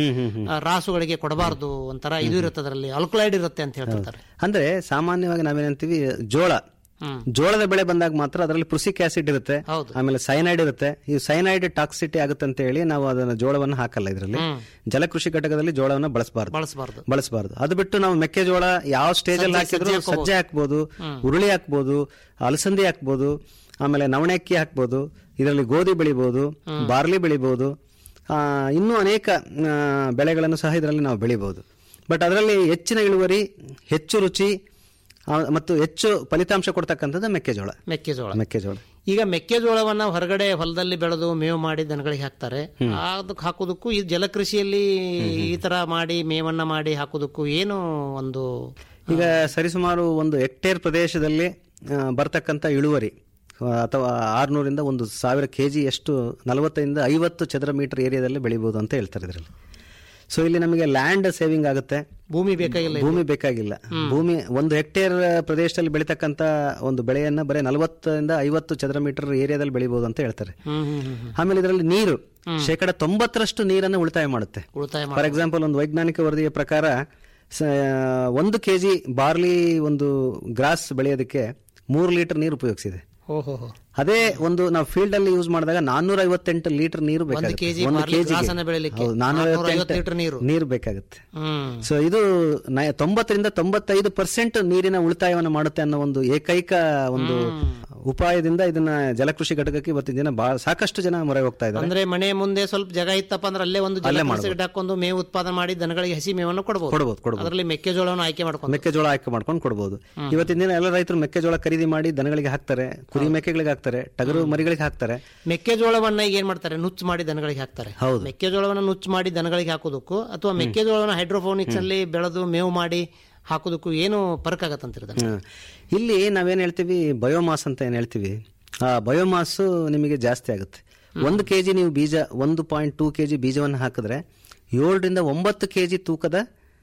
ಆ, ರಾಸುಗಳಿಗೆ ಕೊಡಬಾರ್ದು ಒಂಥರ ಇದು ಇರುತ್ತೆ ಅದರಲ್ಲಿ ಅಲ್ಕಲೈಡ್ ಇರುತ್ತೆ ಅಂತ ಹೇಳ್ತಿರ್ತಾರೆ ಅಂದ್ರೆ ಸಾಮಾನ್ಯವಾಗಿ ನಾವೇನಂತೀವಿ ಜೋಳ ಜೋಳದ ಬೆಳೆ ಬಂದಾಗ ಮಾತ್ರ ಅದರಲ್ಲಿ ಪೃಸಿಕ್ ಆಸಿಡ್ ಇರುತ್ತೆ ಆಮೇಲೆ ಸೈನೈಡ್ ಇರುತ್ತೆ ಈ ಸೈನೈಡ್ ಟಾಕ್ಸಿಟಿ ಆಗುತ್ತೆ ಅಂತ ಹೇಳಿ ನಾವು ಅದನ್ನ ಜೋಳವನ್ನು ಹಾಕಲ್ಲ ಇದರಲ್ಲಿ ಜಲಕೃಷಿ ಘಟಕದಲ್ಲಿ ಜೋಳವನ್ನು ಬಳಸಬಾರ್ದು ಬಳಸಬಾರ್ದು ಬಳಸಬಾರ್ದು ಅದು ಬಿಟ್ಟು ನಾವು ಮೆಕ್ಕೆಜೋಳ ಯಾವ ಸ್ಟೇಜ್ ಅಲ್ಲಿ ಸಜ್ಜೆ- ಹಾಕಿದ್ರು ಸಜ್ಜೆ ಸಜ್ಜೆ ಹಾಕ್ಬೋದು ಉರುಳಿ ಹಾಕ್ಬೋದು ಅಲಸಂದಿ ಹಾಕ್ಬೋದು ಆಮೇಲೆ ನವಣೆ ಅಕ್ಕಿ ಹಾಕ್ಬೋದು ಇದರಲ್ಲಿ ಗೋಧಿ ಬೆಳಿಬೋದು ಬಾರ್ಲಿ ಬೆಳಿಬೋದು ಆ, ಇನ್ನೂ ಅನೇಕ ಆ, ಬೆಳೆಗಳನ್ನು ಸಹ ಇದರಲ್ಲಿ ನಾವು ಬೆಳಿಬೋದು ಬಟ್ ಅದರಲ್ಲಿ ಹೆಚ್ಚಿನ ಇಳುವರಿ ಹೆಚ್ಚು ರುಚಿ ಆ, ಮತ್ತು ಹೆಚ್ಚು ಫಲಿತಾಂಶ ಕೊಡ್ತಕ್ಕಂಥದ್ದು ಮೆಕ್ಕೆಜೋಳ ಮೆಕ್ಕೆಜೋಳ ಮೆಕ್ಕೆಜೋಳ ಈಗ ಮೆಕ್ಕೆಜೋಳವನ್ನ ಹೊರಗಡೆ ಹೊಲದಲ್ಲಿ ಬೆಳೆದು ಮೇವು ಮಾಡಿ ದನಗಳಿಗೆ ಹಾಕ್ತಾರೆ ಅದಕ್ಕೆ ಹಾಕೋದಕ್ಕೂ ಈ ಜಲಕೃಷಿಯಲ್ಲಿ ಈ ತರ ಮಾಡಿ ಮೇವನ್ನ ಮಾಡಿ ಹಾಕೋದಕ್ಕೂ ಏನು ಒಂದು ಈಗ ಸರಿಸುಮಾರು ಒಂದು ಹೆಕ್ಟೇರ್ ಪ್ರದೇಶದಲ್ಲಿ ಆ, ಬರ್ತಕ್ಕಂಥ ಇಳುವರಿ ಆ, ಅಥವಾ ಆರ್ನೂರಿಂದ ಒಂದು ಸಾವಿರ ಕೆ ಎಷ್ಟು ನಲವತ್ತರಿಂದ ಐವತ್ತು ಚದರ ಮೀಟರ್ ಏರಿಯಾದಲ್ಲಿ ಬೆಳಿಬೋದು ಅಂತ ಹೇಳ್ತಾರೆ ಇದರಲ್ಲಿ ಸೊ ಇಲ್ಲಿ ನಮಗೆ ಲ್ಯಾಂಡ್ ಸೇವಿಂಗ್ ಆಗುತ್ತೆ ಭೂಮಿ ಬೇಕಾಗಿಲ್ಲ ಇದು. ಭೂಮಿ ಬೇಕಾಗಿಲ್ಲ ಭೂಮಿ ಒಂದು ಹೆಕ್ಟೇರ್ ಪ್ರದೇಶದಲ್ಲಿ ಬೆಳೀತಕ್ಕಂಥ ಒಂದು ಬೆಳೆಯನ್ನ ಬರೀ ನಲವತ್ತರಿಂದ ಐವತ್ತು ಚದರ ಮೀಟರ್ ಏರಿಯಾದಲ್ಲಿ ಬೆಳಿಬಹುದು ಅಂತ ಹೇಳ್ತಾರೆ ಹ್ಮ್ ಹ್ಮ್ ಹ್ಮ್ ಹ್ಮ್. ಆಮೇಲೆ ಇದರಲ್ಲಿ ನೀರು ಶೇಕಡ ತೊಂಬತ್ತರಷ್ಟು ನೀರನ್ನು ಉಳಿತಾಯ ಮಾಡುತ್ತೆ ಉಳಿತಾಯ ಫಾರ್ ಎಕ್ಸಾಂಪಲ್ ಒಂದು ವೈಜ್ಞಾನಿಕ ವರದಿಯ ಪ್ರಕಾರ ಸ- ಒಂದು ಕೆಜಿ ಬಾರ್ಲಿ ಒಂದು ಗ್ರಾಸ್ ಬೆಳೆಯೋದಕ್ಕೆ ಮೂರು ಲೀಟರ್ ನೀರು ಉಪಯೋಗಿಸಿದೆ ಓಹೋ ಅದೇ ಒಂದು ನಾವು ಫೀಲ್ಡ್ ಅಲ್ಲಿ ಯೂಸ್ ಮಾಡಿದಾಗ ನಾನ್ನೂರ ಐವತ್ತೆಂಟು ಲೀಟರ್ ನೀರು ಬೇಕಾಗುತ್ತೆ ಕೆಜಿ ಒಂದು barley ಕೆಜಿಗೆ. grass ಅನ್ನ ಬೆಳಿಲಿಕ್ಕೆ ಹೌದು, ನಾನ್ನೂರ 450 ಐವತ್ತೆಂಟು ಲೀಟರ್ ನೀರು. ನೀರು ಬೇಕಾಗುತ್ತೆ ಹ್ಮ್ ಸೊ ಇದು ನ- ತೊಂಬತ್ತರಿಂದ ತೊಂಬತ್ತೈದು ಪರ್ಸೆಂಟ್ ನೀರಿನ ಉಳಿತಾಯವನ್ನು ಮಾಡುತ್ತೆ ಅನ್ನೋ ಒಂದು ಏಕೈಕ ಒಂದು ಉಪಾಯದಿಂದ ಇದನ್ನ ಜಲಕೃಷಿ ಘಟಕಕ್ಕೆ ಇವತ್ತಿನ ದಿನ ಬಹಳ ಸಾಕಷ್ಟು ಜನ ಮೊರೆ ಹೋಗ್ತಾ ಇದ್ದಾರೆ ಅಂದ್ರೆ ಮನೆ ಮುಂದೆ ಸ್ವಲ್ಪ ಜಾಗ ಇತ್ತಪ್ಪ ಅಂದ್ರೆ ಅಲ್ಲೇ ಒಂದು ಅಲ್ಲೇ ಜಲಕೃಷಿ ಗಿಡ ಹಾಕೊಂಡು ಮೇವು ಉತ್ಪಾದನೆ ಮಾಡಿ ದನಗಳಿಗೆ ಹಸಿ ಮೇವನ್ನು ಕೊಡಬಹುದು ಕೊಡ್ಬೋದು, ಕೊಡ್ಬೋದು. ಅದರಲ್ಲಿ ಮೆಕ್ಕೆಜೋಳವನ್ನು ಆಯ್ಕೆ ಮಾಡ್ಕೊಂಡು ಮೆಕ್ಕೆಜೋಳ ಆಯ್ಕೆ ಮಾಡ್ಕೊಂಡು ಕೊಡ್ಬೋದು ಇವತ್ತಿನ ದಿನ ಎಲ್ಲ ರೈತರು ಮೆಕ್ಕೆಜೋಳ ಖರೀದಿ ಮಾಡಿ ದನಗಳಿಗೆ ಹಾಕ್ತಾರೆ ಕುರಿ ಮೇಕೆಗಳಿಗೆ ಹಾಕ್ತಾರೆ ಟಗರು ಮರಿಗಳಿಗೆ ಹಾಕ್ತಾರೆ ಮೆಕ್ಕೆಜೋಳವನ್ನ ಈಗ ಏನ್ ಮಾಡ್ತಾರೆ ನುಚ್ಚು ಮಾಡಿ ದನಗಳಿಗೆ ಹಾಕ್ತಾರೆ ಹೌದು. ಮೆಕ್ಕೆಜೋಳವನ್ನ ನುಚ್ಚು ಮಾಡಿ ದನಗಳಿಗೆ ಹಾಕೋದಕ್ಕೂ ಅಥವಾ ಮೆಕ್ಕೆಜೋಳವನ್ನ ಹೈಡ್ರೋಫೋನಿಕ್ಸ್ ಅಲ್ಲಿ ಬೆಳೆದು ಮೇವು ಮಾಡಿ ಹಾಕೋದಕ್ಕೂ ಏನು ಫರ್ಕ್ ಆಗತ್ತಂತಿರೋದು ಹ್ಮ್. ಇಲ್ಲಿ ನಾವೇನ್ ಹೇಳ್ತೀವಿ ಬಯೋಮಾಸ್ ಅಂತ ಏನ್ ಹೇಳ್ತೀವಿ ಆ ಬಯೋಮಾಸ್ ನಿಮಗೆ ಜಾಸ್ತಿ ಆಗುತ್ತೆ ಒಂದು ಕೆಜಿ ನೀವು ಬೀಜ ಒಂದು ಪಾಯಿಂಟ್ ಟೂ ಕೆಜಿ ಬೀಜವನ್ನು ಹಾಕಿದ್ರೆ ಏಳರಿಂದ ಒಂಬತ್ತು ಕೆಜಿ ತೂಕದ